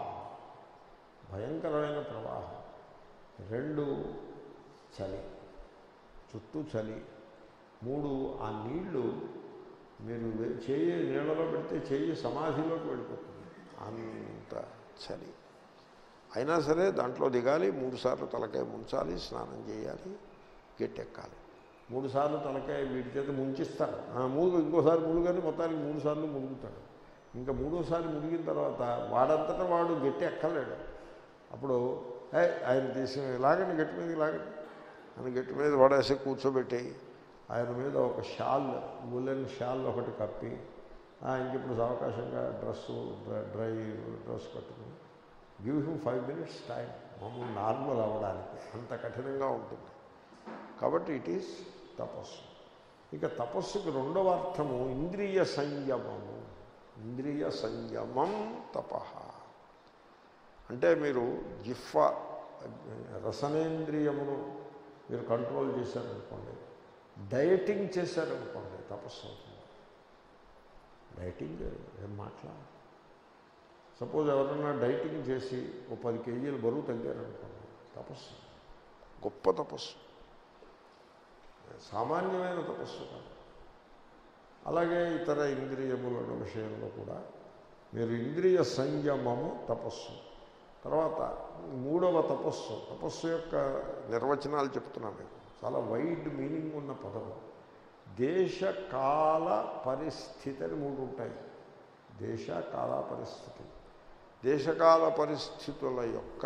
భయంకరమైన ప్రవాహం రెండు చలి చుట్టూ చలి మూడు ఆ నీళ్లు మీరు వే- చేయి నీళ్ళలో పెడితే చెయ్యి సమాధిలోకి వెళ్ళిపోతుంది అంత చలి అయినా సరే దాంట్లో దిగాలి మూడుసార్లు తలకాయ ముంచాలి స్నానం చేయాలి గట్టెక్కాలి మూడుసార్లు తలకాయ వీటి చేత ముంచిస్తారు ఆ, మూడు ఇంకోసారి మునుగని మొత్తానికి మూడు సార్లు మునుగుతాడు ఇంకా మూడోసారి మునిగిన తర్వాత వాడంతటా వాడు గట్టి ఎక్కలేడు అప్పుడు "ఏయ్, ఆయన తీసి లాగండి గట్టి మీద లాగండి అని గట్టి మీద పడేసి కూర్చోబెట్టి ఆయన మీద ఒక షాల్ ఉలెన్ షాల్ ఒకటి కప్పి "ఆ, ఇంక ఇప్పుడు అవకాశంగా డ్రెస్సు డ్రై- డ్రై డ్రెస్ కట్టుకుని give him five minutes time మామూలు నార్మల్ అవ్వడానికి అంత కఠినంగా ఉంటుంది కాబట్టి ఇట్ ఈస్ తపస్సు ఇక తపస్సుకి రెండవ అర్థము ఇంద్రియ సంయమము ఇంద్రియ సంయమం తప అంటే మీరు జిఫ్వ రసనేంద్రియమును మీరు కంట్రోల్ చేశారనుకోండి డయటింగ్ చేశారనుకోండి తపస్సు అవుతుంది డైటింగ్ ఏం మాట్లా సపోజ్ ఎవరన్నా డైటింగ్ చేసి ఓ పది కేజీలు బరువు తగ్గారనుకోండి తపస్సు గొప్ప తపస్సు సామాన్యమైన తపస్సు కాదు అలాగే ఇతర ఇంద్రియముల విషయంలో కూడా మీరు ఇంద్రియ సంయమము తపస్సు తర్వాత మూడవ తపస్సు తపస్సు యొక్క నిర్వచనాలు చెప్తున్నా మీకు చాలా వైడ్ మీనింగ్ ఉన్న పదము దేశ కాల పరిస్థితి అని మూడు ఉంటాయి దేశ కాల పరిస్థితి దేశకాల పరిస్థితుల యొక్క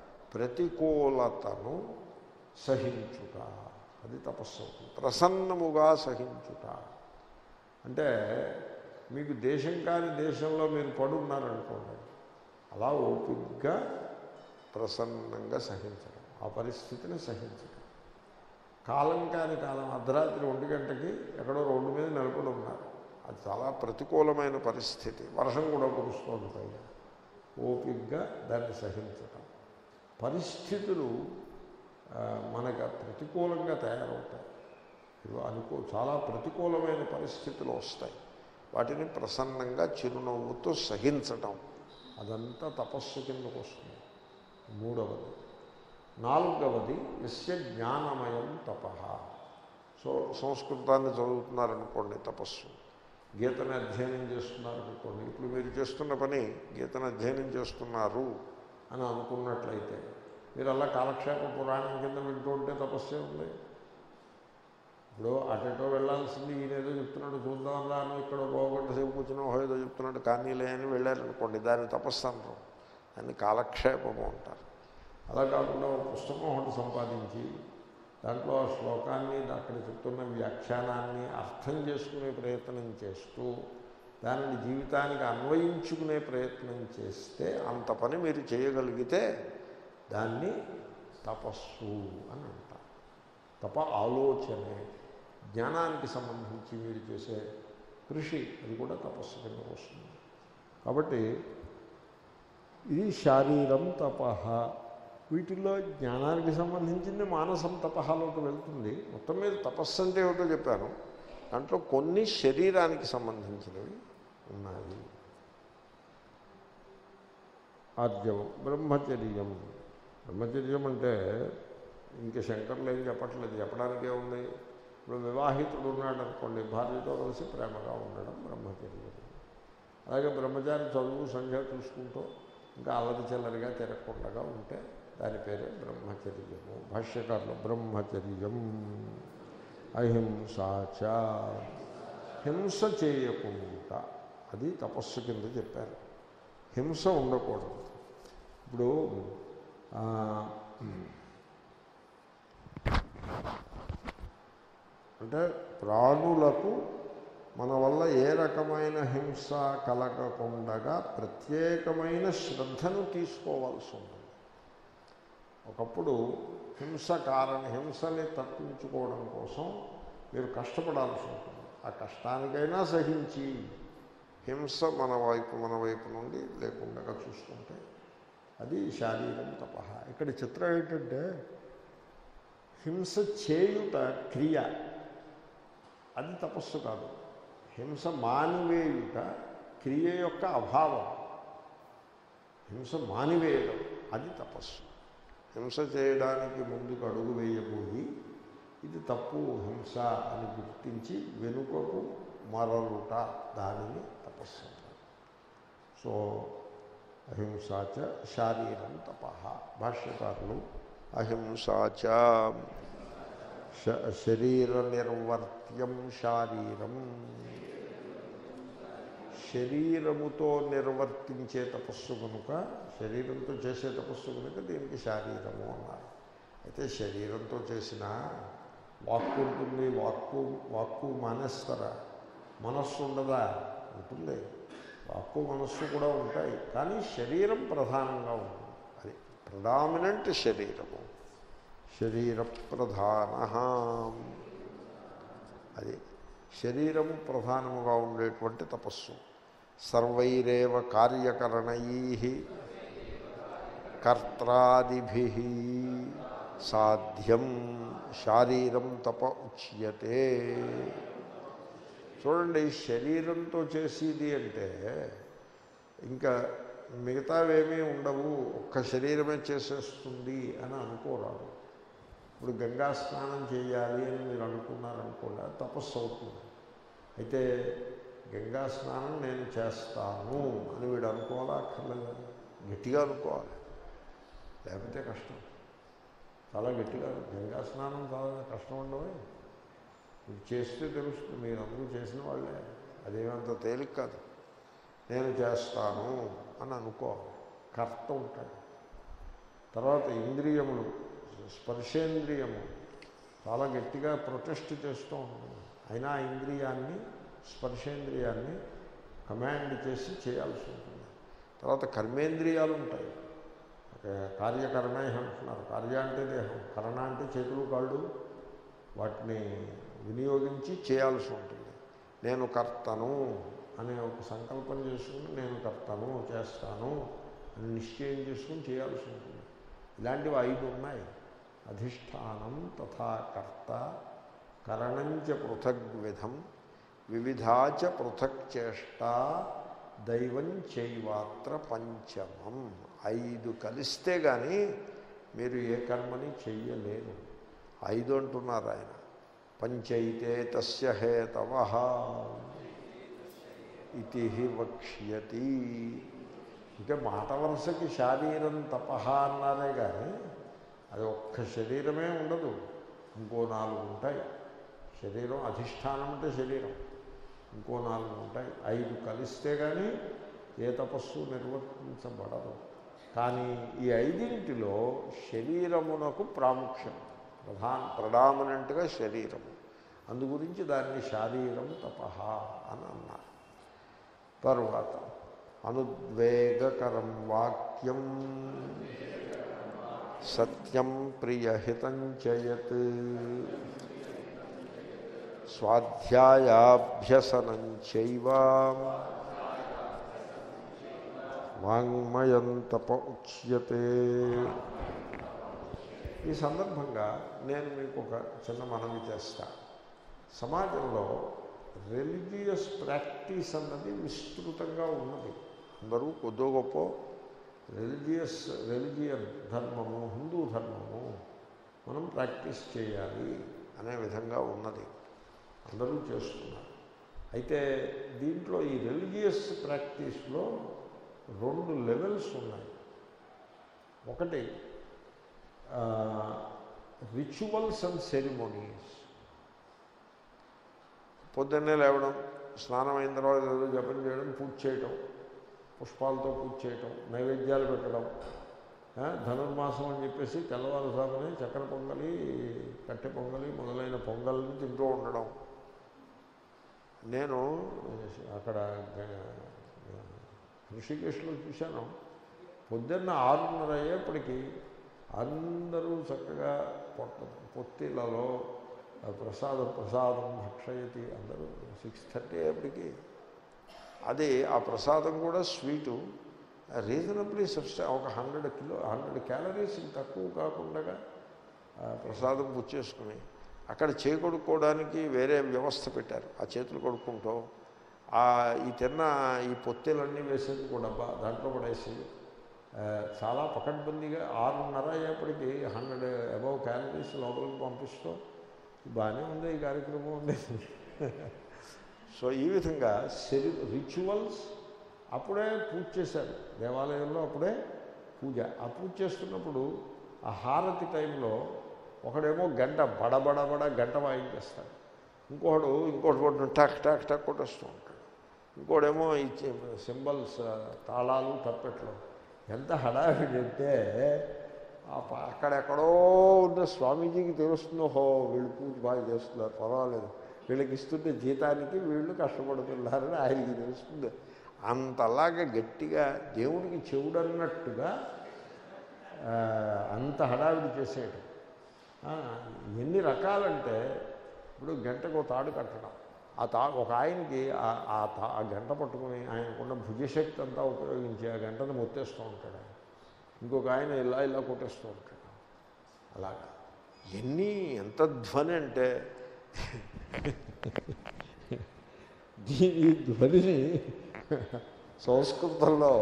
ప్రతికూలతను సహించుట అది తపస్సు అవుతుంది ప్రసన్నముగా సహించుట అంటే మీకు దేశం కాని దేశంలో మీరు పడున్నారనుకోండి అలా ఓపికగా ప్రసన్నంగా సహించడం ఆ పరిస్థితిని సహించడం కాలం కాని కాలం అర్ధరాత్రి ఒంటి గంటకి ఎక్కడో రోడ్డు మీద నిలబడి ఉన్నారు అది చాలా ప్రతికూలమైన పరిస్థితి వర్షం కూడా కురుస్తోంది పైన ఓపికగా దాన్ని సహించటం పరిస్థితులు ఆ, మనకు ప్రతికూలంగా తయారవుతాయి ఇవి అనుకో చాలా ప్రతికూలమైన పరిస్థితులు వస్తాయి వాటిని ప్రసన్నంగా చిరునవ్వుతో సహించటం అదంతా తపస్సు కిందకు వస్తుంది మూడవది నాలుగవది ఎస్య జ్ఞానమయం తప సో సంస్కృతాన్ని చదువుతున్నారనుకోండి తపస్సు గీతను అధ్యయనం చేస్తున్నారనుకోండి ఇప్పుడు మీరు చేస్తున్న పని గీతను అధ్యయనం చేస్తున్నారు అని అనుకున్నట్లయితే మీరు అలా కాలక్షేప పురాణం కింద వింటూ ఉంటే తపస్సే ఉంది ఇప్పుడు అటెటో వెళ్ళాల్సింది ఈయన ఏదో చెప్తున్నాడు చూద్దాం రా అని ఇక్కడ ఒక గంట సేపు కూర్చుని ఓహో ఏదో చెప్తున్నాడు కానీలే అని వెళ్ళారనుకోండి దాన్ని తపస్సు అనరు దాన్ని కాలక్షేపము అంటారు అలా కాకుండా ఒక పుస్తకం ఒకటి సంపాదించి దాంట్లో ఆ శ్లోకాన్ని అక్కడ చెప్తున్న వ్యాఖ్యానాన్ని అర్థం చేసుకునే ప్రయత్నం చేస్తూ దానిని జీవితానికి అన్వయించుకునే ప్రయత్నం చేస్తే అంత పని మీరు చేయగలిగితే దాన్ని తపస్సు అని అంటారు తప ఆలోచనే జ్ఞానానికి సంబంధించి మీరు చేసే కృషి అది కూడా తపస్సు కిందకు వస్తుంది కాబట్టి ఇది శారీరం తప వీటిల్లో జ్ఞానానికి సంబంధించింది మానసం తపహలోకి వెళ్తుంది మొత్తం మీద తపస్సు అంటే ఏమిటో చెప్పాను దాంట్లో కొన్ని శరీరానికి సంబంధించినవి ఉన్నాయి ఆర్జవం బ్రహ్మచర్యం బ్రహ్మచర్యం అంటే ఇంకా శంకర్లు ఏం చెప్పట్లేదు చెప్పడానికే ఉంది ఇప్పుడు వివాహితుడు ఉన్నాడు అనుకోండి భార్యతో కలిసి ప్రేమగా ఉండడం బ్రహ్మచర్యం అలాగే బ్రహ్మచారి చదువు సంధ్య చూసుకుంటూ ఇంకా అల్లరి చిల్లరిగా తిరగకుండా ఉంటే దాని పేరే బ్రహ్మచర్యము భాష్యకారులు బ్రహ్మచర్యం అహింసాచ హింస చేయకుండా అది తపస్సు కింద చెప్పారు హింస ఉండకూడదు ఇప్పుడు ఆ, అంటే ప్రాణులకు మన వల్ల ఏ రకమైన హింస కలగకుండా ప్రత్యేకమైన శ్రద్ధను తీసుకోవాల్సి ఉంటుంది ఒకప్పుడు హింస కారణ హింసని తప్పించుకోవడం కోసం మీరు కష్టపడాల్సి ఉంటుంది ఆ కష్టానికైనా సహించి హింస మన వైపు మన వైపు నుండి లేకుండా చూసుకుంటే అది శారీరం తప ఇక్కడ చిత్రం ఏంటంటే హింస చేయుట క్రియ అది తపస్సు కాదు హింస మానివేయుట క్రియ యొక్క అభావం హింస మానివేయడం అది తపస్సు హింస చేయడానికి ముందుకు అడుగు వేయబోయి ఇది తప్పు హింస అని గుర్తించి వెనుకకు మరలుట దానిని తపస్సు అంటారు సో అహింసాచ శారీరం తప భాష్యకారులు అహింసాచ శ- శరీర నిర్వర్త్యం శారీరం శరీరముతో నిర్వర్తించే తపస్సు కనుక శరీరంతో చేసే తపస్సు కనుక దీనికి శారీరము అన్నారు అయితే శరీరంతో చేసిన వాక్కు ఉంటుంది వాక్కు వాక్కు మానేస్తారా మనస్సు ఉండదా ఉంటుంది వాక్కు మనస్సు కూడా ఉంటాయి కానీ శరీరం ప్రధానంగా ఉంటుంది అది ప్రడామినెంట్ శరీరము శరీర ప్రధాన అది శరీరము ప్రధానముగా ఉండేటువంటి తపస్సు సర్వైరేవ కార్యకరణై కర్త్రాదిభి సాధ్యం శారీరం తప ఉచ్యతే చూడండి శరీరంతో చేసేది అంటే ఇంకా మిగతావేమీ ఉండవు ఒక్క శరీరమే చేసేస్తుంది అని అనుకోరాదు ఇప్పుడు గంగా స్నానం చేయాలి అని మీరు అనుకున్నారనుకోండి అది తపస్సు అవుతుంది అయితే గంగా స్నానం నేను చేస్తాను అని వీడు అనుకోవాలా అక్కర్లేదా గట్టిగా అనుకోవాలి లేకపోతే కష్టం చాలా గట్టిగా గంగా స్నానం చాలా కష్టం ఉండవు ఇది చేస్తే తెలుస్తుంది మీరు అందరూ చేసిన వాళ్ళే అదేమంత తేలిక కాదు నేను చేస్తాను అని అనుకోవాలి కర్త ఉంటాడు తర్వాత ఇంద్రియములు స్పర్శేంద్రియము చాలా గట్టిగా ప్రొటెస్ట్ చేస్తూ ఉంటుంది అయినా ఆ ఇంద్రియాన్ని స్పర్శేంద్రియాన్ని కమాండ్ చేసి చేయాల్సి ఉంటుంది తర్వాత కర్మేంద్రియాలు ఉంటాయి కార్యకరణ అంటున్నారు కార్య అంటే దేహం కరణ అంటే చేతులు కాళ్ళు వాటిని వినియోగించి చేయాల్సి ఉంటుంది నేను కర్తను అనే ఒక సంకల్పం చేసుకుని నేను కర్తను చేస్తాను అని నిశ్చయం చేసుకుని చేయాల్సి ఉంటుంది ఇలాంటివి ఐదు ఉన్నాయి అధిష్టానం తథా కర్త కరణంచ పృథగ్విధం వివిధాచ పృథక్ చేష్ట దైవం చైవాత్ర పంచమం ఐదు కలిస్తే కానీ మీరు ఏ కర్మని చెయ్యలేరు ఐదు అంటున్నారు ఆయన పంచైతే తస్య హేతవ ఇది వక్ష్యతి ఇంకా మాట వరుసకి శారీరం తపహ అన్నారే కానీ అది ఒక్క శరీరమే ఉండదు ఇంకో నాలుగు ఉంటాయి శరీరం అధిష్టానం అంటే శరీరం ఇంకో నాలుగు ఉంటాయి ఐదు కలిస్తే కానీ ఏ తపస్సు నిర్వర్తించబడదు కానీ ఈ ఐదింటిలో శరీరమునకు ప్రాముఖ్యం ప్రధాన ప్రడామినెంట్గా శరీరము అందు గురించి దాన్ని శారీరం తపహ అని అన్నారు తరువాత అనుద్వేగకరం వాక్యం సత్యం ప్రియహితం చయత్ స్వాధ్యాయాభ్యసనం చైవ వాంగ్మయం తప ఉచ్యతే ఈ సందర్భంగా నేను మీకు ఒక చిన్న మనవి చేస్తా సమాజంలో రిలీజియస్ ప్రాక్టీస్ అన్నది విస్తృతంగా ఉన్నది అందరూ కొద్దో గొప్ప రిలీజియస్ రిలీజియన్ ధర్మము హిందూ ధర్మము మనం ప్రాక్టీస్ చేయాలి అనే విధంగా ఉన్నది అందరూ చేస్తున్నారు అయితే దీంట్లో ఈ రిలీజియస్ ప్రాక్టీస్లో రెండు లెవెల్స్ ఉన్నాయి ఒకటి రిచువల్స్ అండ్ సెరిమోనీస్ పొద్దున్నే లేవడం స్నానం అయిన తర్వాత ఏదో జపం చేయడం పూజ చేయటం పుష్పాలతో పూజ చేయటం నైవేద్యాలు పెట్టడం ధనుర్మాసం అని చెప్పేసి తెల్లవారుజామునే చక్కెర పొంగలి కట్టె పొంగలి మొదలైన పొంగల్ని తింటూ ఉండడం నేను అక్కడ ఋషికేశ్లో చూశాను పొద్దున్న ఆరున్నర అయ్యేప్పటికీ అందరూ చక్కగా పొట్ట పొత్తిలలో ప్రసాదం ప్రసాదం భక్షయతి అందరూ సిక్స్ థర్టీ అయ్యేప్పటికి అది ఆ ప్రసాదం కూడా స్వీటు రీజనబ్లీ సబ్స్టా ఒక హండ్రెడ్ కిలో హండ్రెడ్ క్యాలరీస్ తక్కువ కాకుండా ప్రసాదం పుచ్చేసుకుని అక్కడ చేకొడుకోవడానికి వేరే వ్యవస్థ పెట్టారు ఆ చేతులు కొడుకుంటూ ఈ తిన్న ఈ పొత్తెలన్నీ వేసేది కూడా దాంట్లో పడేసి చాలా పకడ్బందీగా ఆరున్నర అయ్యేప్పటికీ హండ్రెడ్ అబౌవ్ క్యాలరీస్ లోపలికి పంపిస్తూ బాగానే ఉంది ఈ కార్యక్రమం ఉంది సో ఈ విధంగా సెరి రిచువల్స్ అప్పుడే పూజ చేశారు దేవాలయంలో అప్పుడే పూజ ఆ పూజ చేస్తున్నప్పుడు ఆ హారతి టైంలో ఒకడేమో గంట బడబడబడ గంట వాయించేస్తాడు ఇంకోడు ఇంకోటి కొట్టు టక్ టక్ టక్ కొట్టేస్తూ ఉంటాడు ఇంకోడేమో ఈ సింబల్స్ తాళాలు తప్పెట్లు ఎంత హడావిడి అంటే అక్కడెక్కడో ఉన్న స్వామీజీకి తెలుస్తుందో హో వీళ్ళు పూజ బాగా చేస్తున్నారు పర్వాలేదు వీళ్ళకి ఇస్తుంటే జీతానికి వీళ్ళు కష్టపడుతున్నారని ఆయనకి తెలుస్తుంది అంతలాగా గట్టిగా దేవుడికి చెవుడన్నట్టుగా అంత హడావిడి చేసేయడం ఎన్ని రకాలంటే ఇప్పుడు గంటకు ఒక తాడు కట్టడం ఆ తా ఒక ఆయనకి ఆ- ఆ తా ఆ గంట పట్టుకుని ఆయనకున్న భుజశక్తి అంతా ఉపయోగించి ఆ గంటను మొత్తేస్తూ ఉంటాడు ఆయన. ఇంకొక ఆయన ఇలా ఇలా కొట్టేస్తూ ఉంటాడు అలాగా ఎన్ని ఎంత ధ్వని అంటే దీని ధ్వనిని సంస్కృతంలో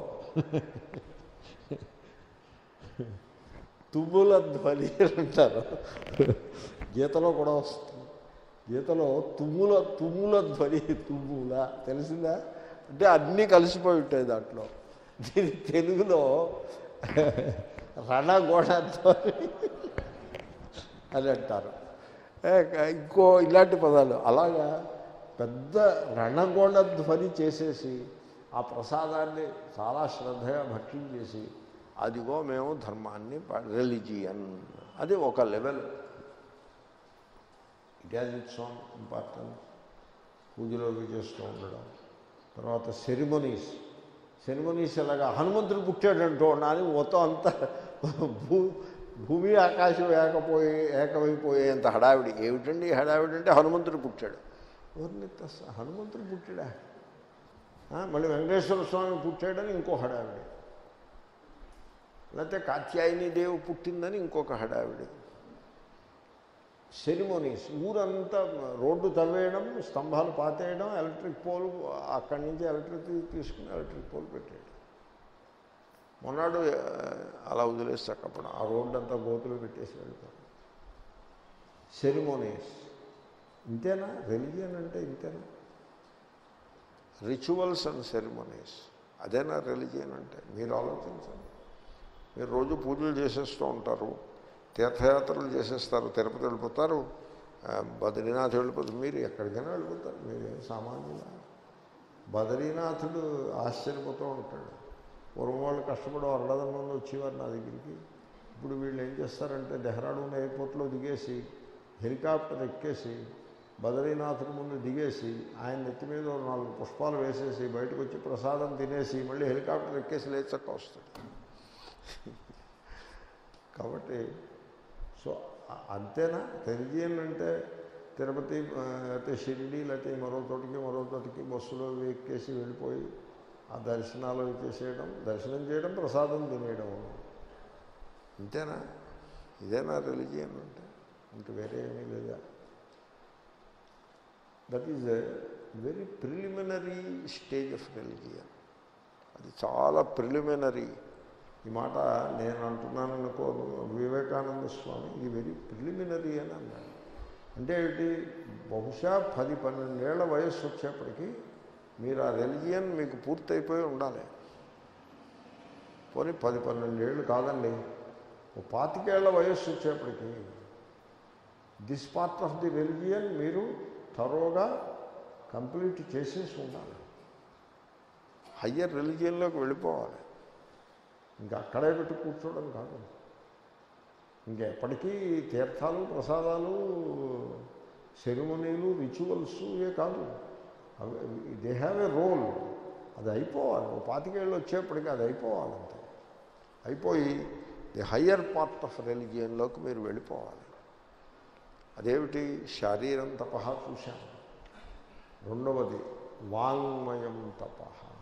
తుమ్ముల ధ్వని అని అంటారు గీతలో కూడా వస్తుంది గీతలో తుమ్ముల తుమ్ముల ధ్వని తుమ్ముల తెలిసిందా అంటే అన్నీ కలిసిపోయి ఉంటాయి దాంట్లో దీని తెలుగులో రణగోడ ధ్వని అని అంటారు ఏ, ఇంకో ఇలాంటి పదాలు అలాగా పెద్ద రణగోళ ధ్వని చేసేసి ఆ ప్రసాదాన్ని చాలా శ్రద్ధగా భక్ష్యం చేసి అదిగో మేము ధర్మాన్ని రిలీజియన్ అది ఒక level it has its own importance పూజలో అవి చేస్తూ ఉండడం తర్వాత సెరిమనీస్ సెరిమనీస్ ఎలాగా హనుమంతుడు పుట్టాడంటూ అని మొత్తం అంతా భూ భూమి ఆకాశం ఏకపోయి ఏకమైపోయేంత హడావిడి ఏమిటండి ఈ హడావిడి అంటే హనుమంతుడు పుట్టాడు ఎవరిని తస్స- హనుమంతుడు పుట్టాడా ఆ, మళ్ళీ వెంకటేశ్వర స్వామి పుట్టాడని ఇంకో హడావిడి లేకపోతే కాత్యాయని దేవి పుట్టిందని ఇంకొక హడావిడి సెరిమోనీస్ ఊరంతా రోడ్డు తవ్వేయడం స్తంభాలు పాతేయడం ఎలక్ట్రిక్ పోల్ అక్కడి నుంచి ఎలక్ట్రిక్ తీసుకుని ఎలక్ట్రిక్ పోల్ పెట్టేయడం మొన్నాడు ఆ, అలా వదిలేసి చక్కపడం ఆ రోడ్డు అంతా గోతులు పెట్టేసి వెళ్ళిపోవడం సెరిమోనీస్ ఇంతేనా రిలిజియన్ అంటే ఇంతేనా రిచువల్స్ అండ్ సెరిమోనీస్ అదేనా రిలిజియన్ అంటే మీరు ఆలోచించండి మీరు రోజు పూజలు చేసేస్తూ ఉంటారు తీర్థయాత్రలు చేసేస్తారు తిరుపతి వెళ్ళిపోతారు ఆ, బద్రీనాథ్ వెళ్ళిపోతారు మీరు ఎక్కడికైనా వెళ్ళిపోతారు మీరు సామాన్యులా బద్రీనాథుడు ఆశ్చర్యపోతూ ఉంటాడు పూర్వం వాళ్ళు కష్టపడి వరడదం మంది వచ్చేవారు నా దగ్గరికి ఇప్పుడు వీళ్ళు ఏం చేస్తారంటే డెహ్రాడూన్ ఎయిర్పోర్ట్లో దిగేసి హెలికాప్టర్ ఎక్కేసి బద్రీనాథుడి ముందు దిగేసి ఆయన నెత్తి మీద ఓ నాలుగు పుష్పాలు వేసేసి బయటకు వచ్చి ప్రసాదం తినేసి మళ్ళీ హెలికాప్టర్ ఎక్కేసి లేచక్క వస్తాడు కాబట్టి సో అ- అంతేనా రిలిజియన్ అంటే తిరుపతి ఆ, లేకపోతే షిరిడి లేకపోతే మరో చోటికి మరో చోటికి బస్సులో ఇవి ఎక్కేసి వెళ్ళిపోయి ఆ దర్శనాలు ఇవి చేసేయడం దర్శనం చేయడం ప్రసాదం తినేయడం అంతేనా ఇదేనా రిలిజియన్ అంటే ఇంక వేరే ఏమీ లేదా that is a very preliminary stage of religion అది చాలా ప్రిలిమినరీ ఈ మాట నేను అంటున్నాను అనుకో వివేకానంద స్వామి ఇది వెరీ ప్రిలిమినరీ అని అన్నాడు అంటే ఏమిటి బహుశా పది పన్నెండేళ్ల వయస్సు వచ్చేప్పటికి మీరు ఆ రెలిజియన్ మీకు పూర్తయిపోయి ఉండాలి పోనీ పది పన్నెండేళ్ళు కాదండి ఓ పాతికేళ్ల వయస్సు వచ్చేప్పటికి this part of the religion మీరు తరోగా కంప్లీట్ చేసేసి ఉండాలి హయ్యర్ రిలిజియన్లోకి వెళ్ళిపోవాలి ఇంకా అక్కడే పెట్టి కూర్చోవడం కాదు ఇంకెప్పటికీ తీర్థాలు ప్రసాదాలు సెరమనీలు రిచువల్స్ ఇవే కాదు అవి దే హ్యావ్ ఏ రోల్ అది అయిపోవాలి ఓ పాతికేళ్ళు వచ్చేప్పటికి అది అయిపోవాలి అంతే అయిపోయి ది హయ్యర్ పార్ట్ ఆఫ్ రెలిజియన్లోకి మీరు వెళ్ళిపోవాలి అదేమిటి శారీరం తప చూశాను రెండవది వాంగ్మయం తప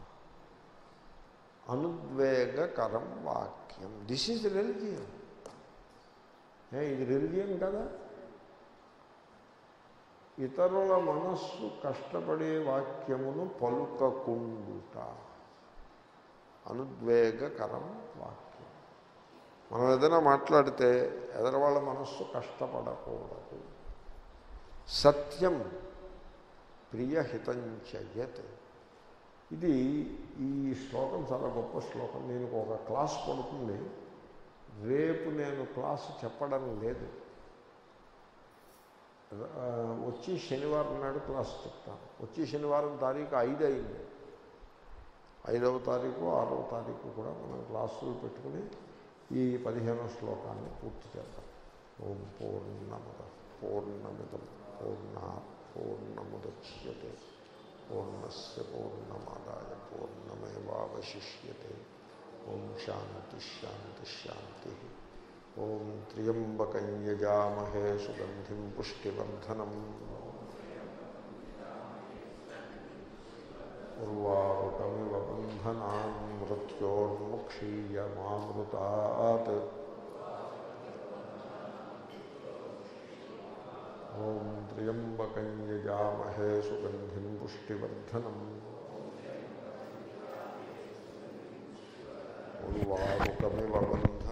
అనుద్వేగకరం వాక్యం దిస్ ఈజ్ రెలిజియన్ ఏ ఇది రెలిజియన్ కదా ఇతరుల మనస్సు కష్టపడే వాక్యమును పలుకకుండుట అనుద్వేగకరం వాక్యం మనం ఏదైనా మాట్లాడితే ఎదరవాళ్ళ మనస్సు కష్టపడకూడదు సత్యం ప్రియహితంచయత్ ఇది ఈ శ్లోకం చాలా గొప్ప శ్లోకం నేను ఒక క్లాస్ పడుతుంది రేపు నేను క్లాసు చెప్పడం లేదు ఆ, వచ్చి శనివారం నాడు క్లాస్ చెప్తాను వచ్చి శనివారం తారీఖు ఐదు అయింది ఐదవ తారీఖు ఆరవ తారీఖు కూడా మనం క్లాసులు పెట్టుకుని ఈ పదిహేనవ శ్లోకాన్ని పూర్తి చేద్దాం ఓం పూర్ణమద పూర్ణమిదం పూర్ణ పూర్ణముద్యతే పూర్ణస్ పూర్ణమాదాయ పూర్ణమేవాశిష్యతే ఓం శాంతి శాంతి శాంతి ఓం త్ర్యంబకం యజామహే సుగంధిం పుష్టివర్ధనం ఉర్వారుకమివ బంధనాన్ మృత్యోర్ముక్షీయమామృతాత్ ఓం త్ర్యంబకం యజామహే సుగంధిం పుష్టివర్ధనం ఉర్వారుకమివ బంధనాన్